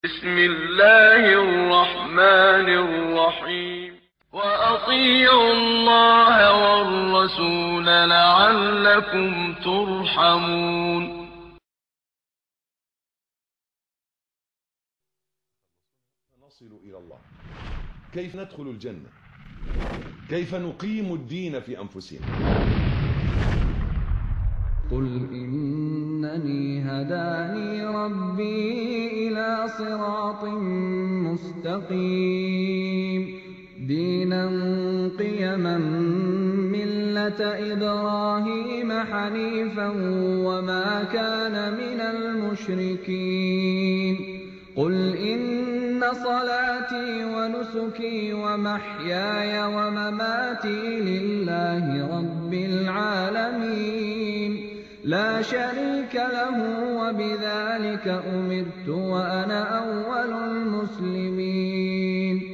بسم الله الرحمن الرحيم وأطيعوا الله والرسول لعلكم ترحمون نصل إلى الله كيف ندخل الجنة كيف نقيم الدين في أنفسنا قل إنني هداني ربي إلى صراط مستقيم دينا قيما ملة إبراهيم حنيفا وما كان من المشركين قل إن صلاتي ونسكي ومحياي ومماتي لله رب العالمين لا شريك له وبذلك أمرت وأنا أول المسلمين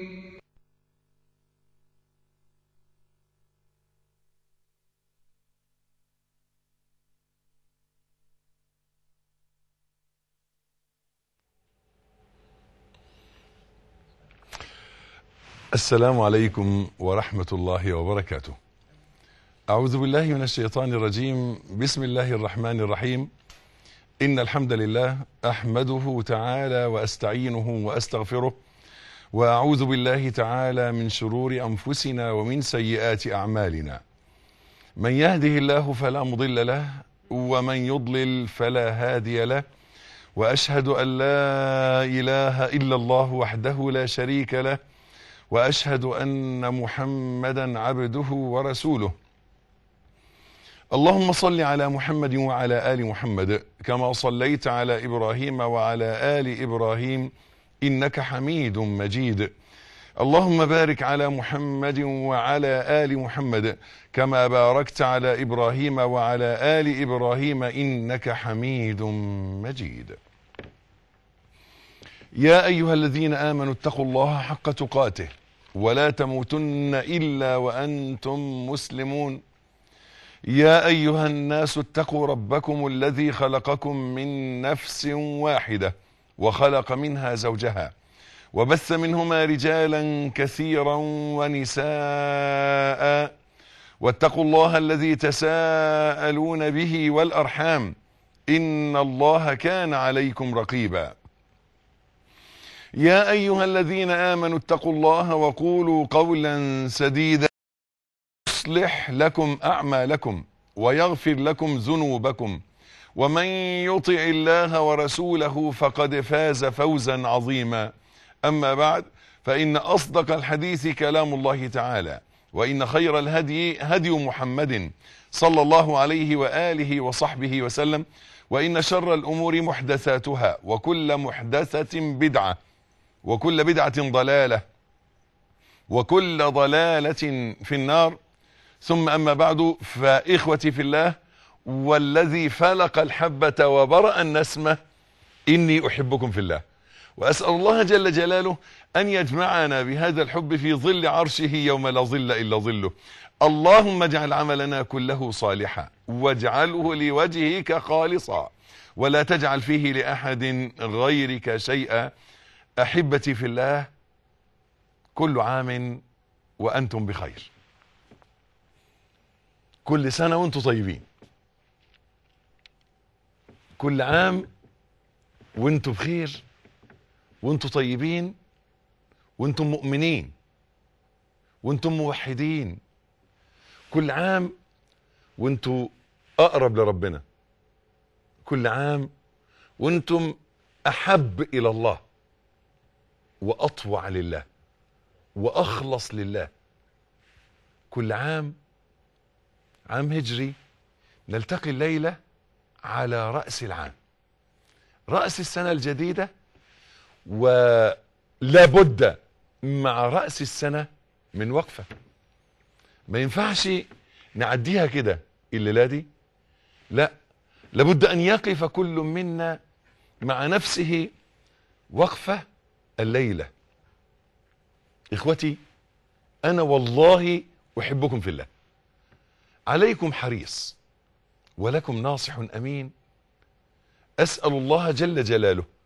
السلام عليكم ورحمة الله وبركاته أعوذ بالله من الشيطان الرجيم بسم الله الرحمن الرحيم إن الحمد لله أحمده تعالى وأستعينه وأستغفره وأعوذ بالله تعالى من شرور أنفسنا ومن سيئات أعمالنا من يهده الله فلا مضل له ومن يضلل فلا هادي له وأشهد أن لا إله إلا الله وحده لا شريك له واشهد ان محمدا عبده ورسوله اللهم صل على محمد وعلى ال محمد كما صليت على ابراهيم وعلى ال ابراهيم انك حميد مجيد اللهم بارك على محمد وعلى ال محمد كما باركت على ابراهيم وعلى ال ابراهيم انك حميد مجيد يا ايها الذين امنوا اتقوا الله حق تقاته ولا تموتن الا وانتم مسلمون يا ايها الناس اتقوا ربكم الذي خلقكم من نفس واحده وخلق منها زوجها وبث منهما رجالا كثيرا ونساء واتقوا الله الذي تساءلون به والارحام ان الله كان عليكم رقيبا يا ايها الذين امنوا اتقوا الله وقولوا قولا سديدا يصلح لكم اعمالكم ويغفر لكم ذنوبكم ومن يطع الله ورسوله فقد فاز فوزا عظيما اما بعد فان اصدق الحديث كلام الله تعالى وان خير الهدي هدي محمد صلى الله عليه واله وصحبه وسلم وان شر الامور محدثاتها وكل محدثه بدعه وكل بدعة ضلالة وكل ضلالة في النار ثم أما بعد فإخوتي في الله والذي فلق الحبة وبرأ النسمة إني أحبكم في الله وأسأل الله جل جلاله أن يجمعنا بهذا الحب في ظل عرشه يوم لا ظل إلا ظله اللهم اجعل عملنا كله صالحا واجعله لوجهك خالصا ولا تجعل فيه لأحد غيرك شيئا احبتي في الله كل عام وانتم بخير كل سنه وانتم طيبين كل عام وانتم بخير وانتم طيبين وانتم مؤمنين وانتم موحدين كل عام وانتم اقرب لربنا كل عام وانتم احب الى الله واطوع لله واخلص لله كل عام عام هجري نلتقي الليله على راس العام راس السنه الجديده ولا بد مع راس السنه من وقفه ما ينفعش نعديها كده الليله دي لا لابد ان يقف كل منا مع نفسه وقفه الليلة إخوتي أنا والله أحبكم في الله عليكم حريص ولكم ناصح أمين أسأل الله جل جلاله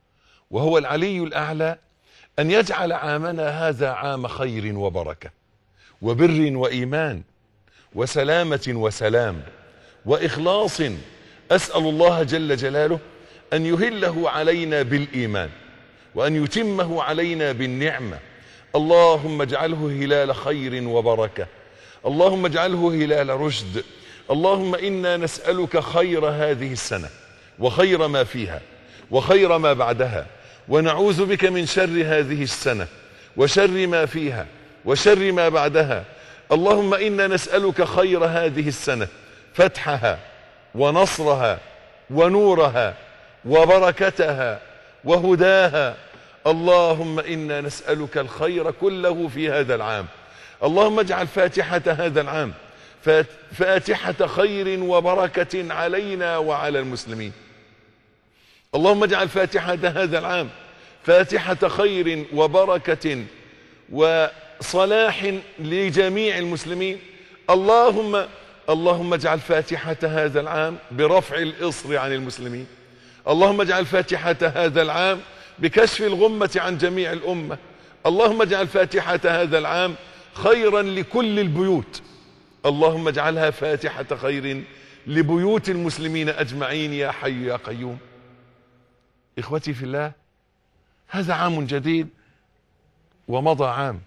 وهو العلي الأعلى أن يجعل عامنا هذا عام خير وبركة وبر وإيمان وسلامة وسلام وإخلاص أسأل الله جل جلاله أن يهله علينا بالإيمان وأن يتمه علينا بالنعمة اللهم اجعله هلال خير وبركة اللهم اجعله هلال رشد اللهم إنا نسألك خير هذه السنة وخير ما فيها وخير ما بعدها ونعوذ بك من شر هذه السنة وشر ما فيها وشر ما بعدها اللهم إنا نسألك خير هذه السنة فتحها ونصرها ونورها وبركتها وهداها اللهم إنا نسألك الخير كله في هذا العام اللهم اجعل فاتحة هذا العام فاتحة خير وبركة علينا وعلى المسلمين اللهم اجعل فاتحة هذا العام فاتحة خير وبركة وصلاح لجميع المسلمين اللهم اللهم اجعل فاتحة هذا العام برفع الإصر عن المسلمين اللهم اجعل فاتحة هذا العام بكشف الغمة عن جميع الأمة اللهم اجعل فاتحة هذا العام خيرا لكل البيوت اللهم اجعلها فاتحة خير لبيوت المسلمين أجمعين يا حي يا قيوم إخوتي في الله هذا عام جديد ومضى عام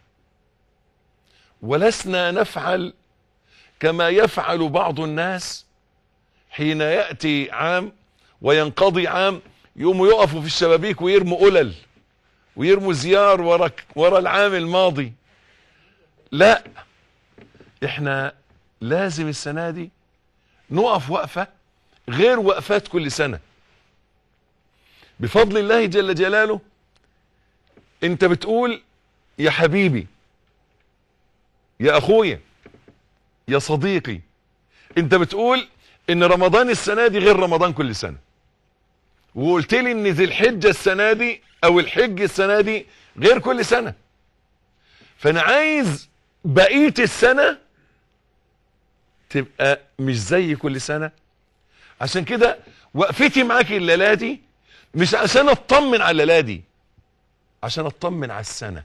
ولسنا نفعل كما يفعل بعض الناس حين يأتي عام وينقضي عام يقوموا يقفوا في الشبابيك ويرموا قلل ويرموا زيار ورا ورا العام الماضي لا احنا لازم السنة دي نقف وقفة غير وقفات كل سنة بفضل الله جل جلاله انت بتقول يا حبيبي يا اخويا يا صديقي انت بتقول ان رمضان السنة دي غير رمضان كل سنة وقلت لي ان ذي الحجة السنة دي او الحج السنة دي غير كل سنة فانا عايز بقية السنة تبقى مش زي كل سنة عشان كده وقفتي معاك الليلة دي مش عشان اطمن على الليلة دي عشان اطمن على السنة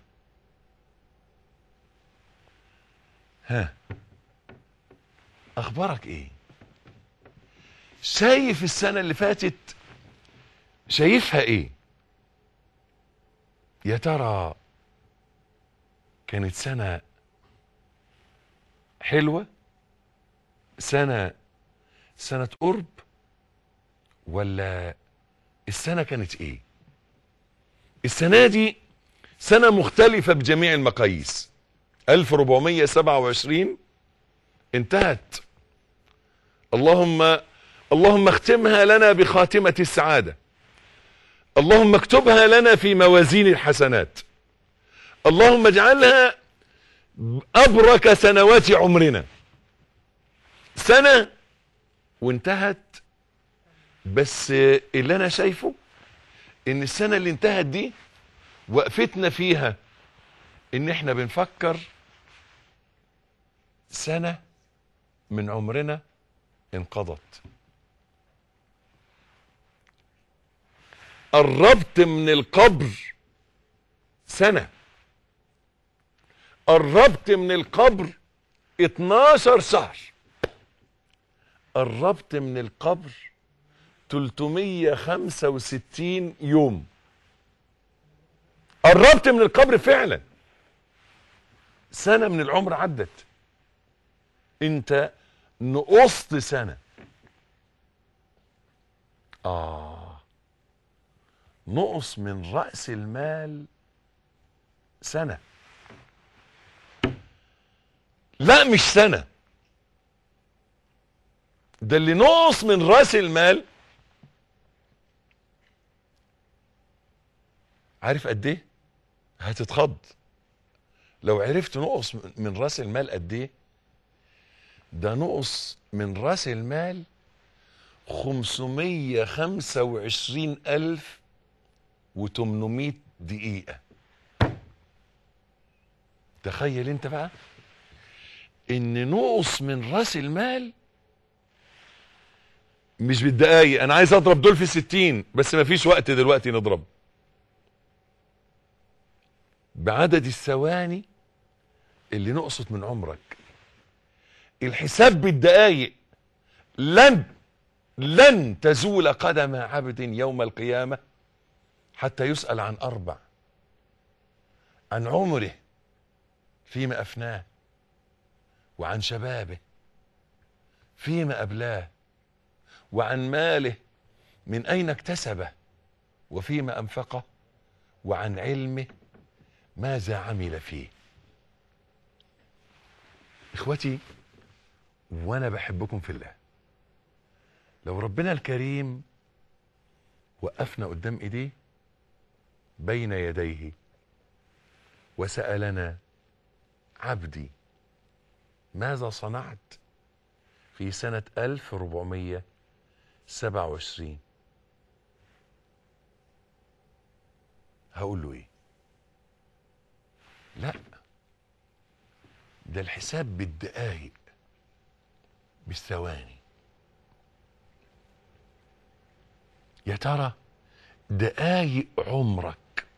ها اخبارك ايه شايف السنة اللي فاتت شايفها ايه يا ترى كانت سنة حلوة سنة سنة قرب ولا السنة كانت ايه السنة دي سنة مختلفة بجميع المقاييس 1427 انتهت اللهم اللهم اختمها لنا بخاتمة السعادة اللهم اكتبها لنا في موازين الحسنات اللهم اجعلها أبرك سنوات عمرنا سنة وانتهت بس اللي أنا شايفه إن السنة اللي انتهت دي وقفتنا فيها إن إحنا بنفكر سنة من عمرنا انقضت قربت من القبر سنة قربت من القبر 12 شهر قربت من القبر 365 يوم قربت من القبر فعلا سنة من العمر عدت انت نقصت سنة آه نقص من رأس المال سنة لا مش سنة ده اللي نقص من رأس المال عارف قد ايه هتتخض لو عرفت نقص من رأس المال قد ايه ده نقص من رأس المال خمسمية خمسة وعشرين ألف وتمنمية دقيقة تخيل انت بقى ان نقص من راس المال مش بالدقايق انا عايز اضرب دول في ستين بس مفيش وقت دلوقتي نضرب بعدد الثواني اللي نقصت من عمرك الحساب بالدقايق لن لن تزول قدم عبد يوم القيامة حتى يسأل عن أربع عن عمره فيما أفناه وعن شبابه فيما أبلاه وعن ماله من أين اكتسبه وفيما أنفقه وعن علمه ماذا عمل فيه إخوتي وأنا بحبكم في الله لو ربنا الكريم وقفنا قدام ايديه بين يديه وسألنا عبدي ماذا صنعت في سنة 1427 هقول له ايه لا ده الحساب بالدقايق بالثواني يا ترى دقايق عمرك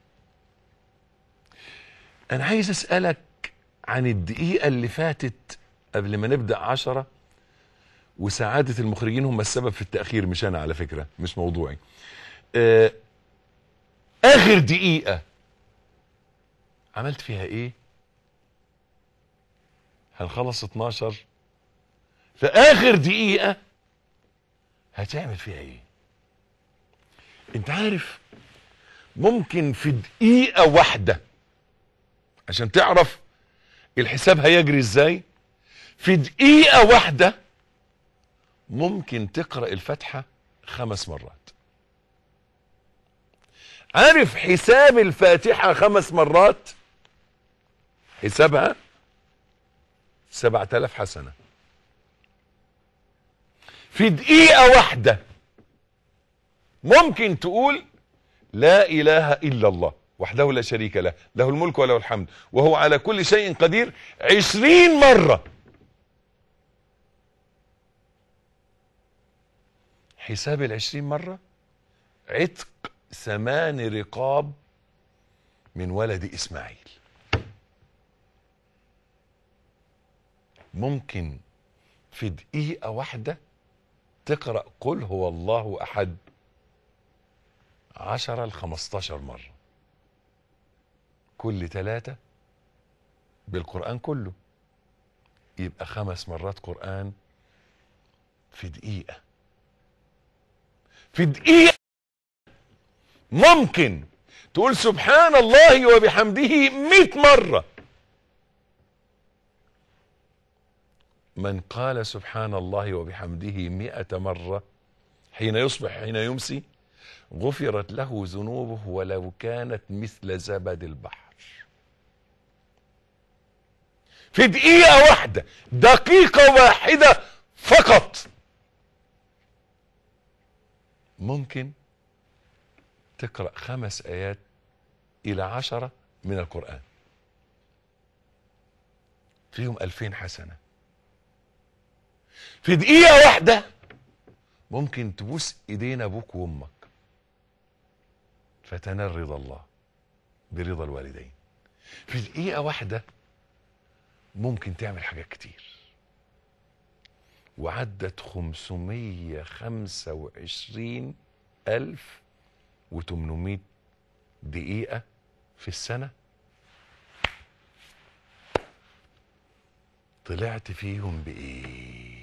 انا عايز اسألك عن الدقيقة اللي فاتت قبل ما نبدأ عشرة وسعادة المخرجين هم السبب في التأخير مش أنا على فكرة مش موضوعي آه آخر دقيقة عملت فيها إيه هنخلص 12 في آخر دقيقة هتعمل فيها إيه انت عارف ممكن في دقيقة واحدة عشان تعرف الحساب هيجري ازاي في دقيقة واحدة ممكن تقرأ الفاتحة خمس مرات عارف حساب الفاتحة خمس مرات حسابها سبعة آلاف حسنة في دقيقة واحدة ممكن تقول لا اله الا الله وحده لا شريك له له الملك وله الحمد وهو على كل شيء قدير عشرين مرة حساب العشرين مرة عتق ثمان رقاب من ولد اسماعيل ممكن في دقيقة واحدة تقرأ قل هو الله أحد عشرة لخمستاشر مرة كل ثلاثة بالقرآن كله يبقى خمس مرات قرآن في دقيقة في دقيقة ممكن تقول سبحان الله وبحمده مئة مرة من قال سبحان الله وبحمده مئة مرة حين يصبح حين يمسي غفرت له ذنوبه ولو كانت مثل زبد البحر في دقيقة واحدة دقيقة واحدة فقط ممكن تقرأ خمس آيات إلى عشرة من القرآن فيهم ألفين حسنة في دقيقة واحدة ممكن تبوس إيدين أبوك وأمك فتنال رضا الله برضا الوالدين في دقيقة واحدة ممكن تعمل حاجات كتير وعدت خمسمية خمسة وعشرين ألف وتمنمية دقيقة في السنة طلعت فيهم بإيه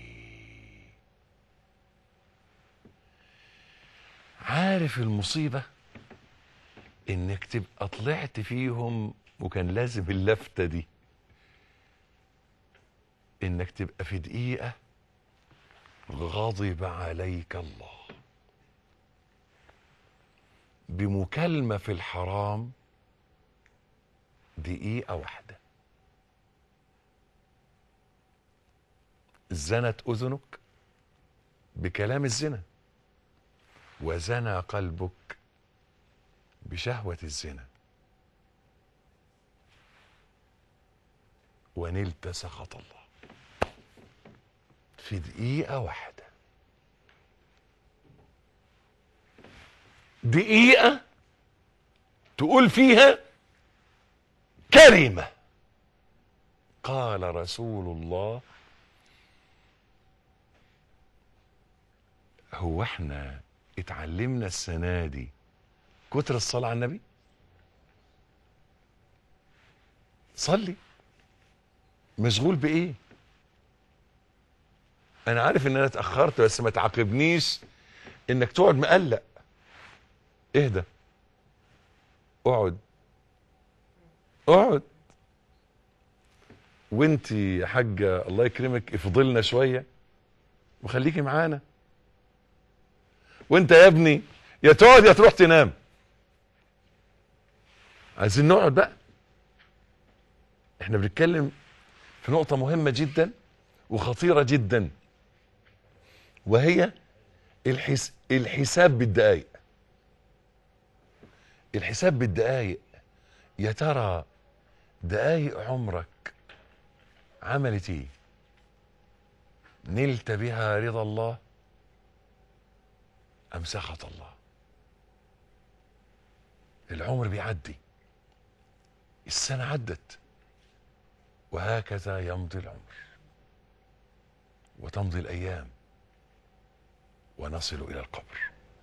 عارف المصيبة انك تبقى طلعت فيهم وكان لازم اللفتة دي انك تبقى في دقيقة غضب عليك الله بمكالمة في الحرام دقيقة واحدة زنت أذنك بكلام الزنا وزنى قلبك بشهوة الزنا ونلت سخط الله في دقيقة واحدة دقيقة تقول فيها كلمة قال رسول الله هو احنا اتعلمنا السنة دي كتر الصلاة على النبي صلي مشغول بايه انا عارف ان انا اتاخرت بس ما تعاقبنيش انك تقعد مقلق اهدى اقعد اقعد وانت يا حاجه الله يكرمك افضلنا شويه وخليكي معانا وانت يا ابني يا تقعد يا تروح تنام عايزين نقعد بقى احنا بنتكلم في نقطة مهمة جدا وخطيرة جدا وهي الحس... الحساب بالدقايق الحساب بالدقايق يا ترى دقايق عمرك عملت ايه نلت بها رضا الله ام سخط الله العمر بيعدي السنة عدت وهكذا يمضي العمر وتمضي الايام ونصل الى القبر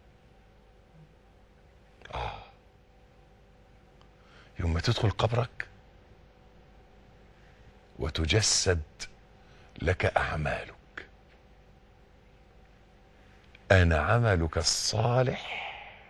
اه يوم ما تدخل قبرك وتجسد لك اعمالك انا عملك الصالح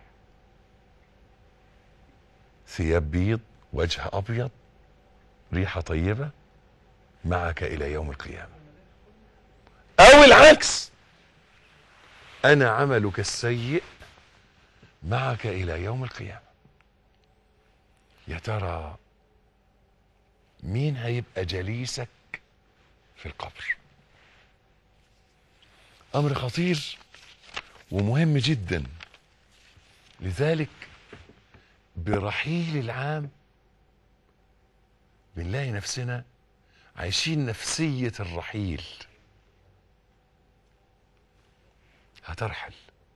ثياب بيض وجه ابيض ريحه طيبه معك الى يوم القيامه او العكس انا عملك السيء معك الى يوم القيامه يا ترى مين هيبقى جليسك في القبر امر خطير ومهم جدا لذلك برحيل العام بنلاقي نفسنا عايشين نفسية الرحيل هترحل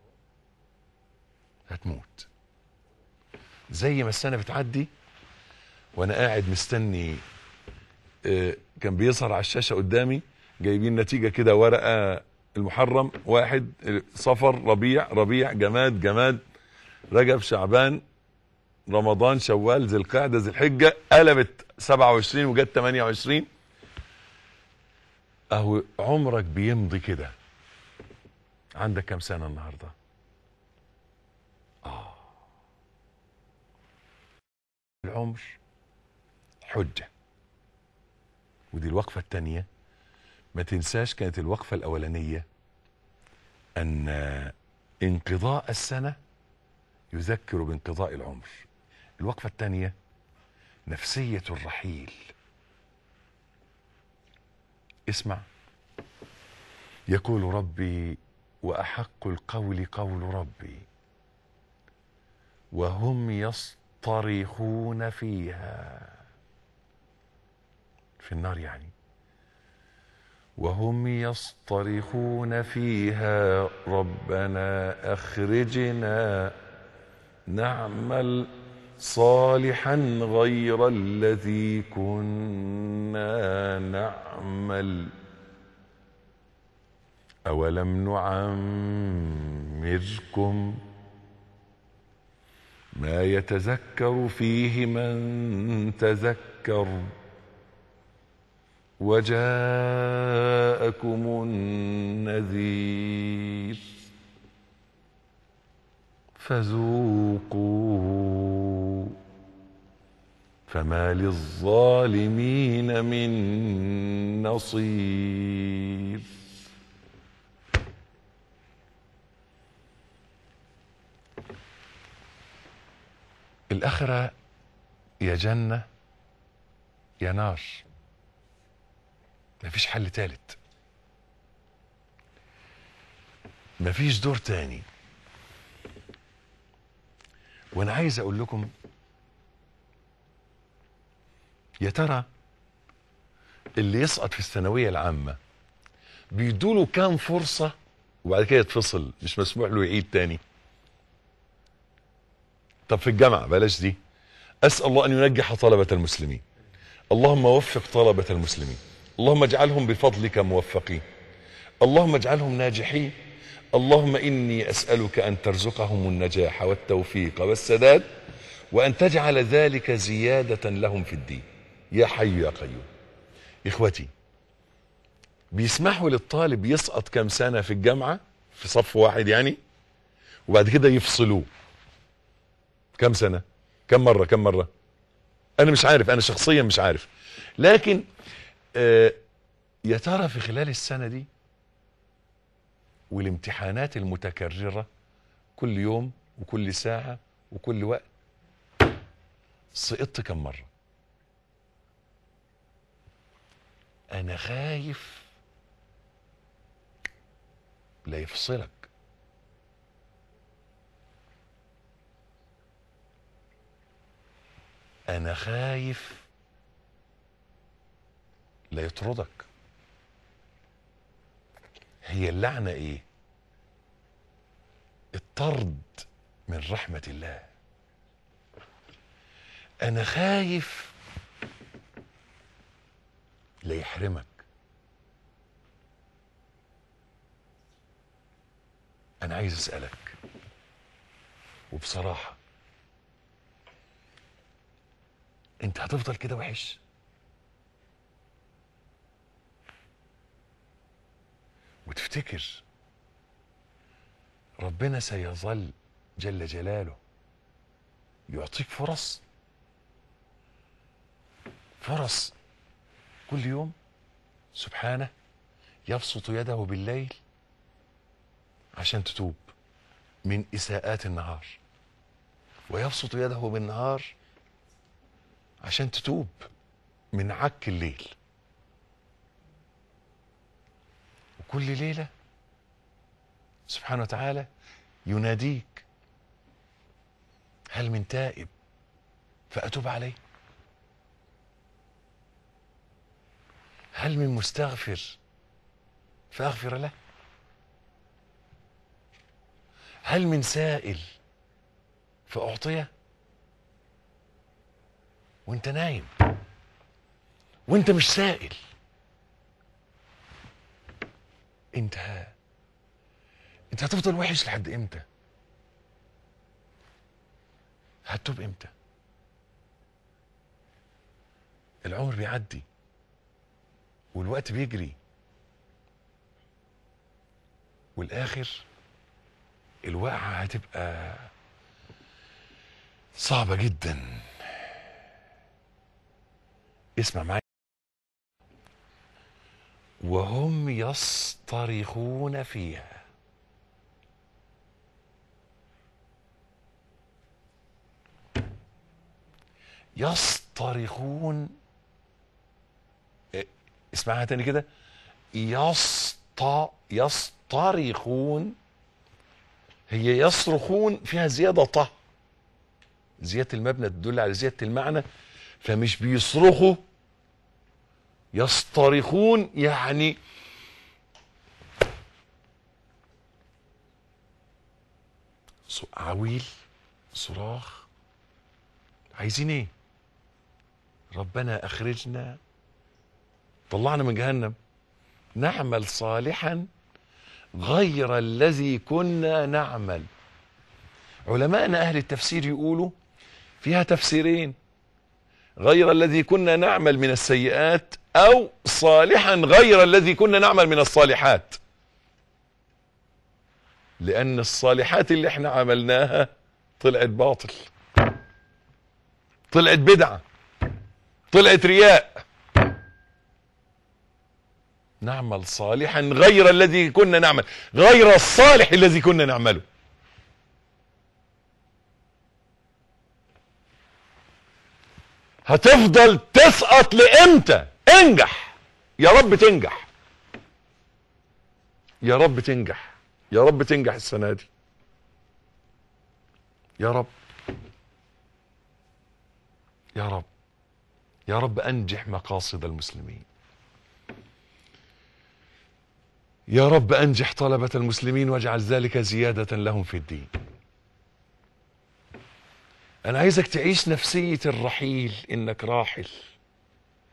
هتموت زي ما السنة بتعدي وانا قاعد مستني آه، كان بيظهر على الشاشة قدامي جايبين نتيجة كده ورقة المحرم واحد آه، صفر ربيع ربيع جماد جماد رجب شعبان رمضان شوال ذي القعده ذي الحجه قلبت 27 وجت 28 اهو عمرك بيمضي كده عندك كام سنه النهارده اه العمر حجه ودي الوقفه الثانيه ما تنساش كانت الوقفه الاولانيه ان انقضاء السنه يذكر بانقضاء العمر الوقفة الثانية نفسية الرحيل اسمع يقول ربي وأحق القول قول ربي وهم يصطرخون فيها في النار يعني وهم يصطرخون فيها ربنا أخرجنا نعمل صالحا غير الذي كنا نعمل أولم نعمركم ما يتذكر فيه من تذكر وجاءكم النذير فذوقوا فما للظالمين من نصير الآخرة يا جنة يا نار مفيش حل تالت مفيش دور تاني وانا عايز اقول لكم يا ترى اللي يسقط في الثانويه العامه بيدوله كام فرصه وبعد كده يتفصل مش مسموح له يعيد تاني طب في الجامعه بلاش دي اسال الله ان ينجح طلبه المسلمين اللهم وفق طلبة المسلمين اللهم اجعلهم بفضلك موفقين اللهم اجعلهم ناجحين اللهم إني أسألك أن ترزقهم النجاح والتوفيق والسداد وأن تجعل ذلك زيادة لهم في الدين يا حي يا قيوم إخوتي بيسمحوا للطالب يسقط كم سنة في الجامعة في صف واحد يعني وبعد كده يفصلوه كم سنة كم مرة كم مرة انا مش عارف انا شخصيا مش عارف لكن آه يا ترى في خلال السنة دي والامتحانات المتكررة كل يوم وكل ساعة وكل وقت سقطت كم مرة انا خايف لا يفصلك انا خايف لا يطردك هي اللعنة ايه الطرد من رحمة الله انا خايف لا يحرمك انا عايز اسألك وبصراحة انت هتفضل كده وحش وتفتكر ربنا سيظل جل جلاله يعطيك فرص فرص كل يوم سبحانه يبسط يده بالليل عشان تتوب من اساءات النهار ويبسط يده بالنهار عشان تتوب من عك الليل وكل ليلة سبحانه وتعالى يناديك هل من تائب فأتوب عليه هل من مستغفر فأغفر له هل من سائل فأعطيه وانت نايم وانت مش سائل انت انت هتفضل وحش لحد امتى هتتوب امتى العمر بيعدي والوقت بيجري والاخر الوقعه هتبقى صعبه جدا اسمع معايا وهم يصطرخون فيها يصطرخون إيه، اسمعها تاني كده يسط يصطرخون هي يصرخون فيها زيادة طه زيادة المبنى تدل على زيادة المعنى فمش بيصرخوا يصطرخون يعني ص- عويل صراخ عايزين ايه ربنا اخرجنا طلعنا من جهنم نعمل صالحا غير الذي كنا نعمل علماءنا اهل التفسير يقولوا فيها تفسيرين غير الذي كنا نعمل من السيئات او صالحا غير الذي كنا نعمل من الصالحات لان الصالحات اللي احنا عملناها طلعت باطل طلعت بدعة طلعت رياء نعمل صالحا غير الذي كنا نعمل غير الصالح الذي كنا نعمله هتفضل تسقط لامتى انجح يا رب تنجح يا رب تنجح يا رب تنجح السنة دي يا رب يا رب يا رب انجح مقاصد المسلمين يا رب انجح طلبة المسلمين واجعل ذلك زيادة لهم في الدين انا عايزك تعيش نفسية الرحيل انك راحل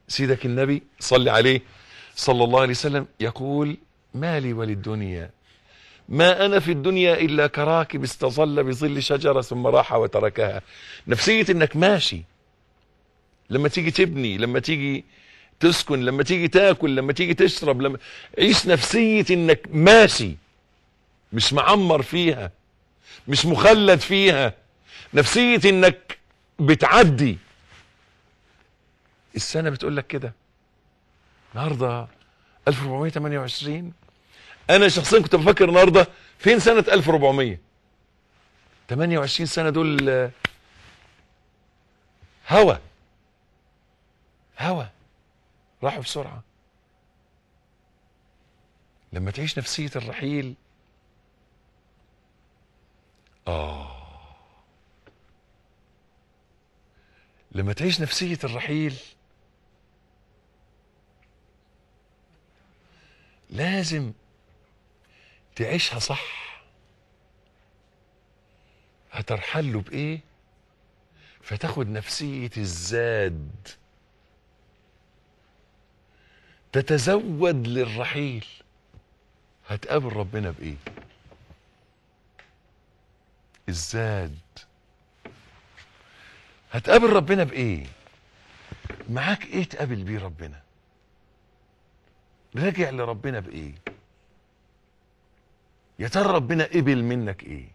سيدك النبي صلي عليه صلى الله عليه وسلم يقول ما لي وللدنيا ما أنا في الدنيا إلا كراكب استظل بظل شجرة ثم راح وتركها نفسية إنك ماشي لما تيجي تبني لما تيجي تسكن لما تيجي تاكل لما تيجي تشرب لما عيش نفسية إنك ماشي مش معمر فيها مش مخلد فيها نفسية إنك بتعدي السنة بتقول لك كده النهارده 1428 انا شخصيا كنت بفكر النهارده فين سنه 1400 28 سنه دول آه، هوا هوا راحوا بسرعه لما تعيش نفسيه الرحيل اه لما تعيش نفسيه الرحيل لازم تعيشها صح هترحل له بايه فتاخد نفسية الزاد تتزود للرحيل هتقابل ربنا بايه الزاد هتقابل ربنا بايه معاك ايه تقابل بيه ربنا راجع لربنا بايه يا ترى ربنا قبل منك ايه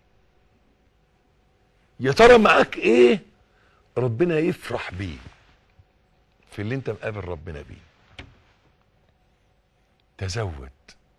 يا ترى معاك ايه ربنا يفرح بيه في اللي انت مقابل ربنا بيه تزود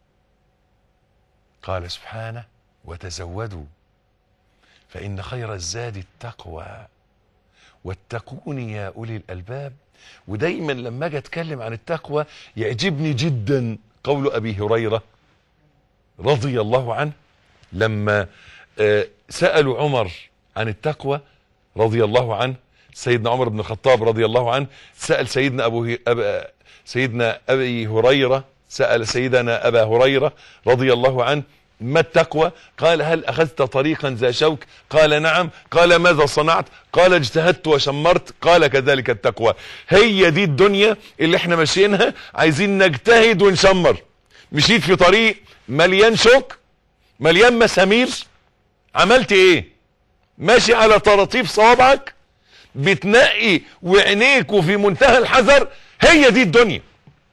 قال سبحانه وتزودوا فإن خير الزاد التقوى واتقون يا أولي الألباب ودايما لما اجي اتكلم عن التقوى يعجبني جدا قول ابي هريره رضي الله عنه لما آه، سالوا عمر عن التقوى رضي الله عنه سيدنا عمر بن الخطاب رضي الله عنه سال سيدنا ابو هي- أب... سيدنا ابي هريره سال سيدنا ابا هريره رضي الله عنه ما التقوى قال هل اخذت طريقا ذا شوك قال نعم قال ماذا صنعت قال اجتهدت وشمرت قال كذلك التقوى هي دي الدنيا اللي احنا ماشيينها عايزين نجتهد ونشمر مشيت في طريق مليان شوك مليان مسامير عملت ايه ماشي على طراطيف صوابعك بتنقي وعينيك وفي منتهى الحذر هي دي الدنيا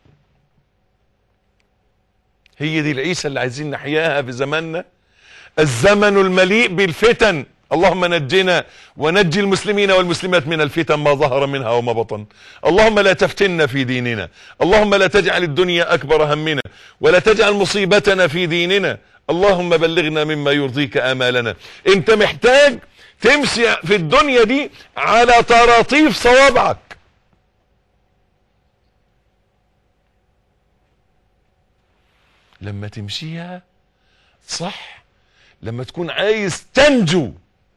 هي دي العيسى اللي عايزين نحياها في زماننا الزمن المليء بالفتن اللهم نجنا ونجي المسلمين والمسلمات من الفتن ما ظهر منها وما بطن اللهم لا تفتنا في ديننا اللهم لا تجعل الدنيا أكبر همنا ولا تجعل مصيبتنا في ديننا اللهم بلغنا مما يرضيك آمالنا انت محتاج تمشي في الدنيا دي على طراطيف صوابعك لما تمشيها صح لما تكون عايز تنجو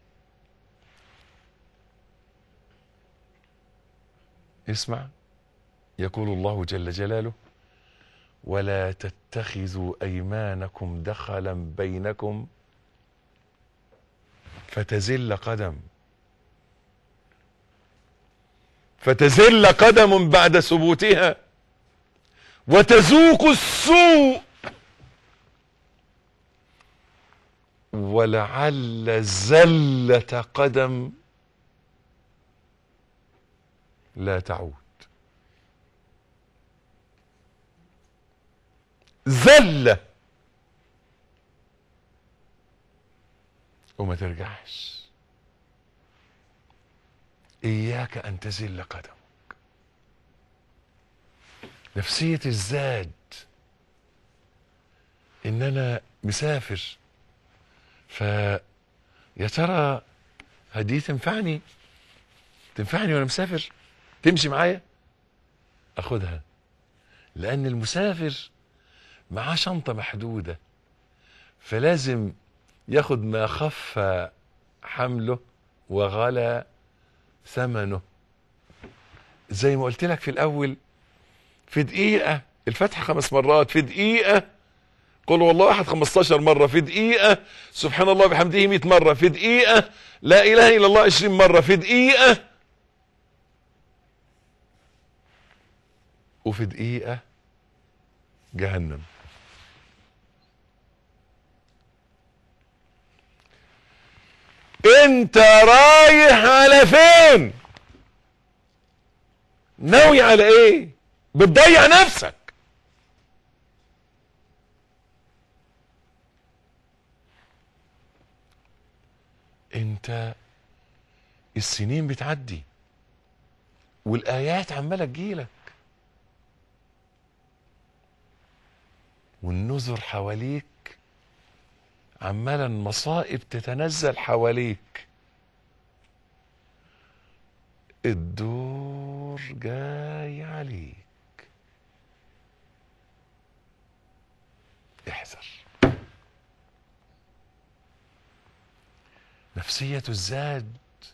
اسمع يقول الله جل جلاله ولا تتخذوا ايمانكم دخلا بينكم فتزل قدم فتزل قدم بعد ثبوتها وتذوق السوء ولعل زلة قدم لا تعود زلة وما ترجعش إياك أن تزل قدمك نفسية الزاد إن أنا مسافر ف يا ترى هدي تنفعني تنفعني وانا مسافر تمشي معايا اخدها لان المسافر معاه شنطة محدودة فلازم ياخد ما خف حمله وغلى ثمنه زي ما قلت لك في الاول في دقيقة الفتح خمس مرات في دقيقة قل والله احد 15 مرة في دقيقة سبحان الله بحمده 100 مرة في دقيقة لا اله الا الله 20 مرة في دقيقة وفي دقيقة جهنم انت رايح على فين ناوي على ايه بتضيع نفسك انت السنين بتعدي والايات عماله تجيلك والنذر حواليك عمالا المصائب تتنزل حواليك الدور جاي عليك احذر نفسية الزاد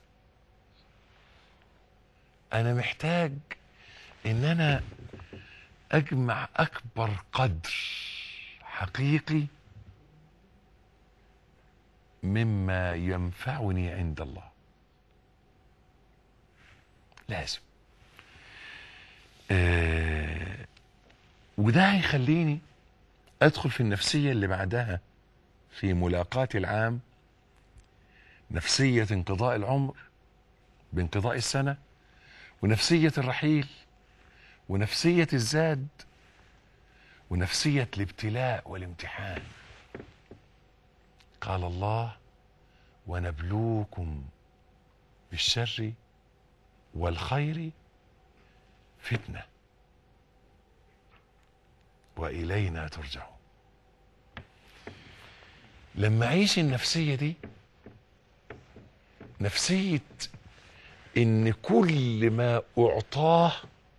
انا محتاج ان انا اجمع اكبر قدر حقيقي مما ينفعني عند الله لازم آه وده هيخليني ادخل في النفسيه اللي بعدها في ملاقاة العام نفسيه انقضاء العمر بانقضاء السنه ونفسيه الرحيل ونفسيه الزاد ونفسيه الابتلاء والامتحان قال الله ونبلوكم بالشر والخير فتنه والينا ترجعون لما اعيش النفسيه دي نفسيه ان كل ما اعطاه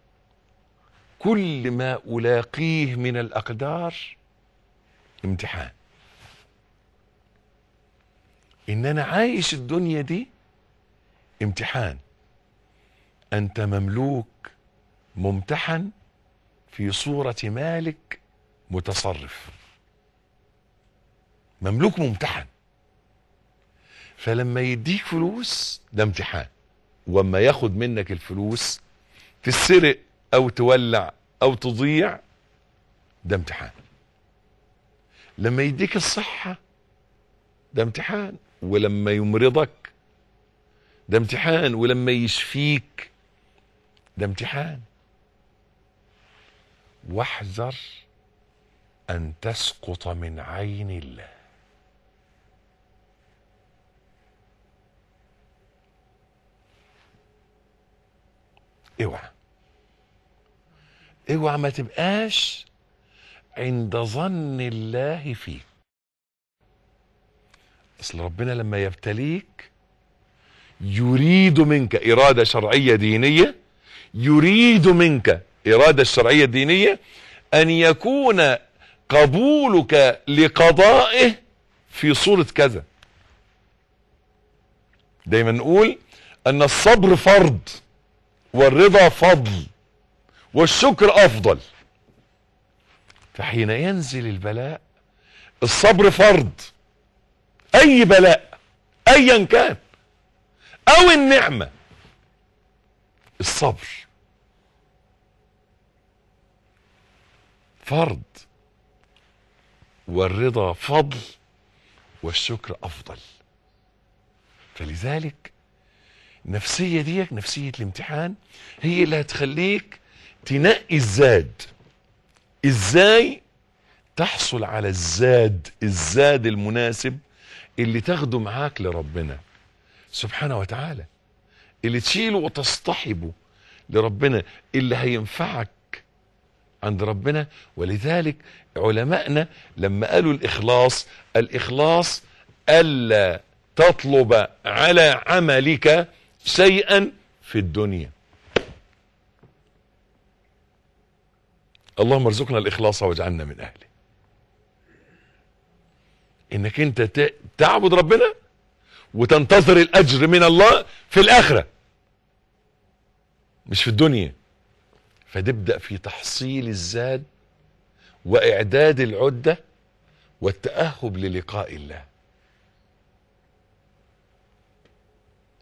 كل ما الاقيه من الاقدار امتحان ان انا عايش الدنيا دي امتحان انت مملوك ممتحن في صورة مالك متصرف مملوك ممتحن فلما يديك فلوس ده امتحان واما ياخد منك الفلوس تسرق او تولع او تضيع ده امتحان لما يديك الصحة ده امتحان ولما يمرضك ده امتحان ولما يشفيك ده امتحان واحذر ان تسقط من عين الله اوعى اوعى ما تبقاش عند ظن الله فيك اصل ربنا لما يبتليك يريد منك اراده شرعيه دينيه يريد منك اراده الشرعيه الدينيه ان يكون قبولك لقضائه في صوره كذا دايما نقول ان الصبر فرض والرضا فضل والشكر افضل فحين ينزل البلاء الصبر فرض اي بلاء ايا كان او النعمه الصبر فرض والرضا فضل والشكر افضل فلذلك النفسية ديك نفسية الامتحان هي اللي هتخليك تنقي الزاد ازاي تحصل على الزاد الزاد المناسب اللي تاخده معاك لربنا سبحانه وتعالى اللي تشيله وتصطحبه لربنا اللي هينفعك عند ربنا ولذلك علمائنا لما قالوا الإخلاص الإخلاص ألا تطلب على عملك شيئا في الدنيا اللهم ارزقنا الإخلاص واجعلنا من أهله انك انت ت- تعبد ربنا وتنتظر الاجر من الله في الاخره مش في الدنيا فتبدا في تحصيل الزاد واعداد العده والتاهب للقاء الله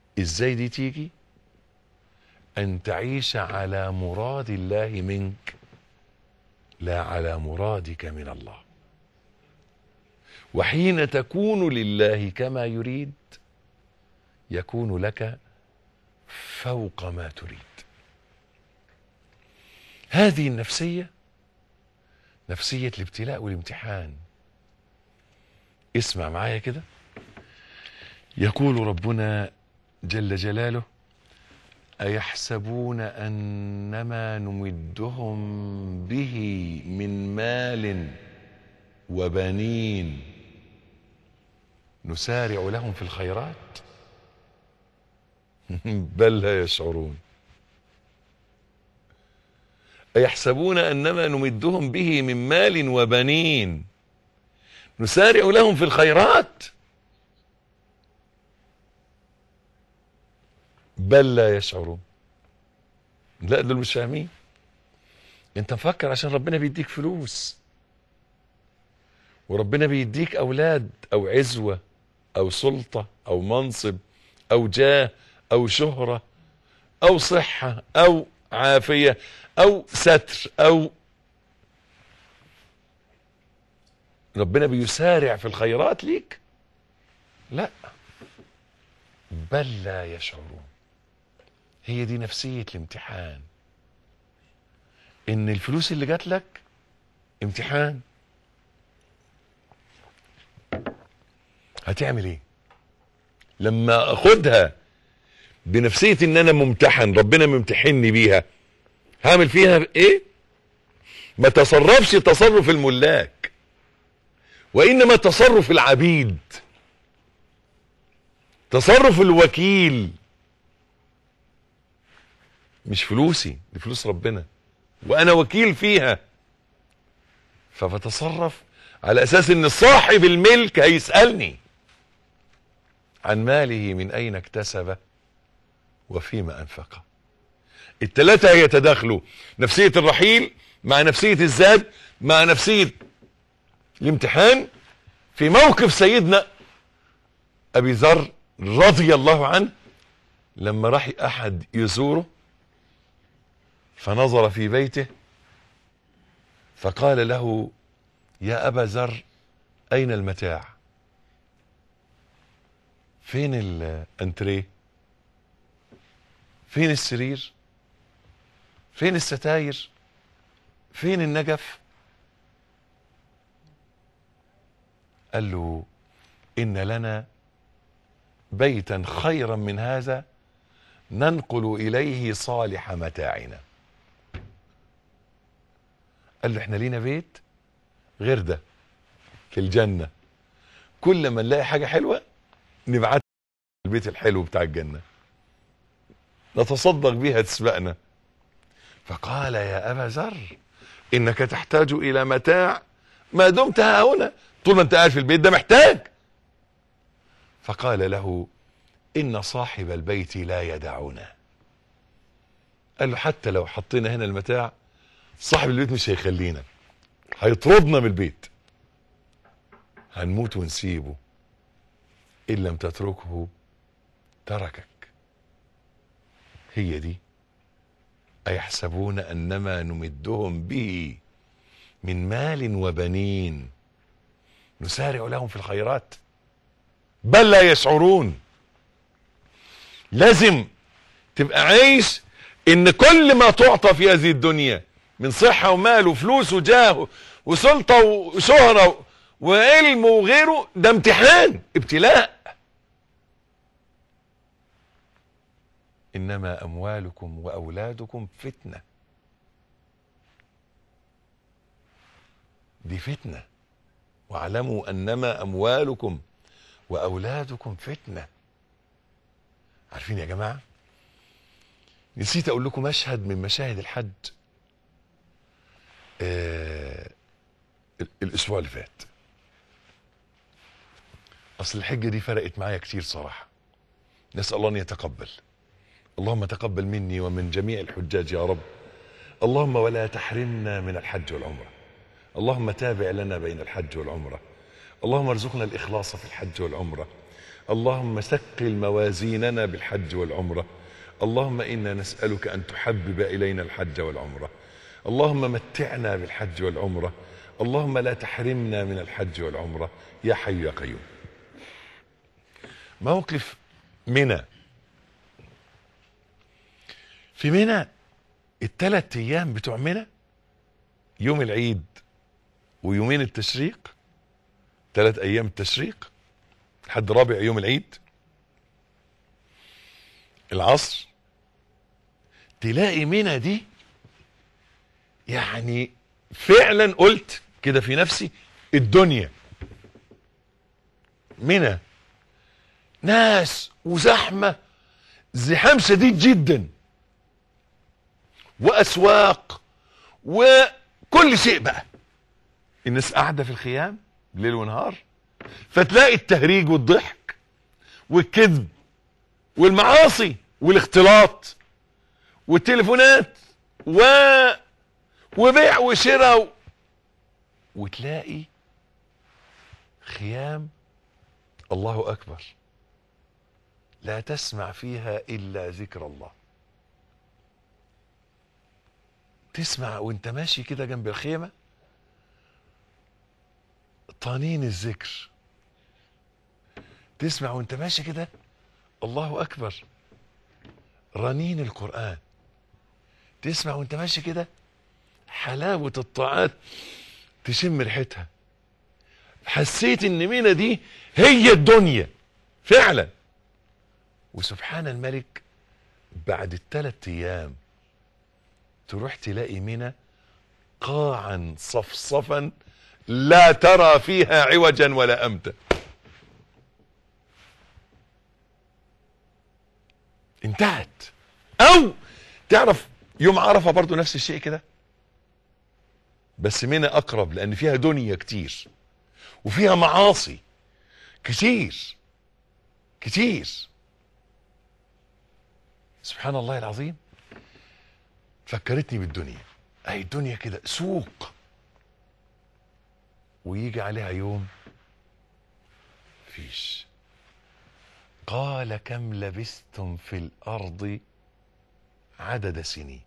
ازاي دي تيجي ان تعيش على مراد الله منك لا على مرادك من الله وحين تكون لله كما يريد يكون لك فوق ما تريد هذه النفسيه نفسيه الابتلاء والامتحان اسمع معايا كده يقول ربنا جل جلاله ايحسبون انما نمدهم به من مال وبنين نسارع لهم في الخيرات بل لا يشعرون أيحسبون أنما نمدهم به من مال وبنين نسارع لهم في الخيرات بل لا يشعرون لا دول مش فاهمين انت مفكر عشان ربنا بيديك فلوس وربنا بيديك اولاد او عزوه او سلطه او منصب او جاه او شهره او صحه او عافيه او ستر او ربنا بيسارع في الخيرات ليك لا بل لا يشعرون هي دي نفسيه الامتحان ان الفلوس اللي جات لك امتحان هتعمل ايه لما اخدها بنفسيه ان انا ممتحن ربنا ممتحني بيها هعمل فيها ايه ما تصرفش تصرف الملاك وانما تصرف العبيد تصرف الوكيل مش فلوسي دي فلوس ربنا وانا وكيل فيها فبتصرف على اساس ان صاحب الملك هيسالني عن ماله من اين اكتسبه وفيما انفقه الثلاثه يتداخلوا نفسيه الرحيل مع نفسيه الزاد مع نفسيه الامتحان في موقف سيدنا ابي ذر رضي الله عنه لما راح احد يزوره فنظر في بيته فقال له يا ابا ذر اين المتاع فين الانتريه فين السرير فين الستاير فين النجف قال له ان لنا بيتا خيرا من هذا ننقل اليه صالح متاعنا قال له احنا لينا بيت غير ده في الجنة كل ما نلاقي حاجة حلوة نبعت البيت الحلو بتاع الجنة نتصدق بيها تسبقنا فقال يا أبا ذر إنك تحتاج إلى متاع ما دمت ها هنا طول ما أنت قاعد في البيت ده محتاج فقال له إن صاحب البيت لا يدعنا قال له حتى لو حطينا هنا المتاع صاحب البيت مش هيخلينا هيطردنا من البيت هنموت ونسيبه ان لم تتركه تركك هي دي ايحسبون انما نمدهم به من مال وبنين نسارع لهم في الخيرات بل لا يشعرون لازم تبقى عايش ان كل ما تعطى في هذه الدنيا من صحة ومال وفلوس وجاه وسلطة وشهرة وعلم وغيره ده امتحان ابتلاء انما اموالكم واولادكم فتنة دي فتنة واعلموا انما اموالكم واولادكم فتنة عارفين يا جماعة نسيت اقول لكم مشهد من مشاهد الحج آه الاسبوع اللي فات اصل الحجه دي فرقت معايا كتير صراحه نسال الله ان يتقبل اللهم تقبل مني ومن جميع الحجاج يا رب اللهم ولا تحرمنا من الحج والعمره اللهم تابع لنا بين الحج والعمره اللهم ارزقنا الاخلاص في الحج والعمره اللهم ثقل موازيننا بالحج والعمره اللهم انا نسالك ان تحبب الينا الحج والعمره اللهم متعنا بالحج والعمرة اللهم لا تحرمنا من الحج والعمرة يا حي يا قيوم موقف منى في منى الثلاث ايام بتوع منى يوم العيد ويومين التشريق ثلاث ايام التشريق لحد رابع يوم العيد العصر تلاقي منى دي يعني فعلا قلت كده في نفسي الدنيا منى ناس وزحمة زحام شديد جدا واسواق وكل شيء بقى الناس قاعدة في الخيام ليل ونهار فتلاقي التهريج والضحك والكذب والمعاصي والاختلاط والتليفونات و وبيع وشراء و... وتلاقي خيام الله اكبر لا تسمع فيها الا ذكر الله تسمع وانت ماشي كده جنب الخيمه طنين الذكر تسمع وانت ماشي كده الله اكبر رنين القران تسمع وانت ماشي كده حلاوه الطاعات تشم ريحتها حسيت ان مينا دي هي الدنيا فعلا وسبحان الملك بعد الثلاث ايام تروح تلاقي منى قاعا صفصفا لا ترى فيها عوجا ولا امتا انتهت او تعرف يوم عرفه برضو نفس الشيء كده بس منى اقرب لان فيها دنيا كتير وفيها معاصي كتير كتير سبحان الله العظيم فكرتني بالدنيا اي الدنيا كده سوق ويجي عليها يوم فيش قال كم لبثتم في الارض عدد سنين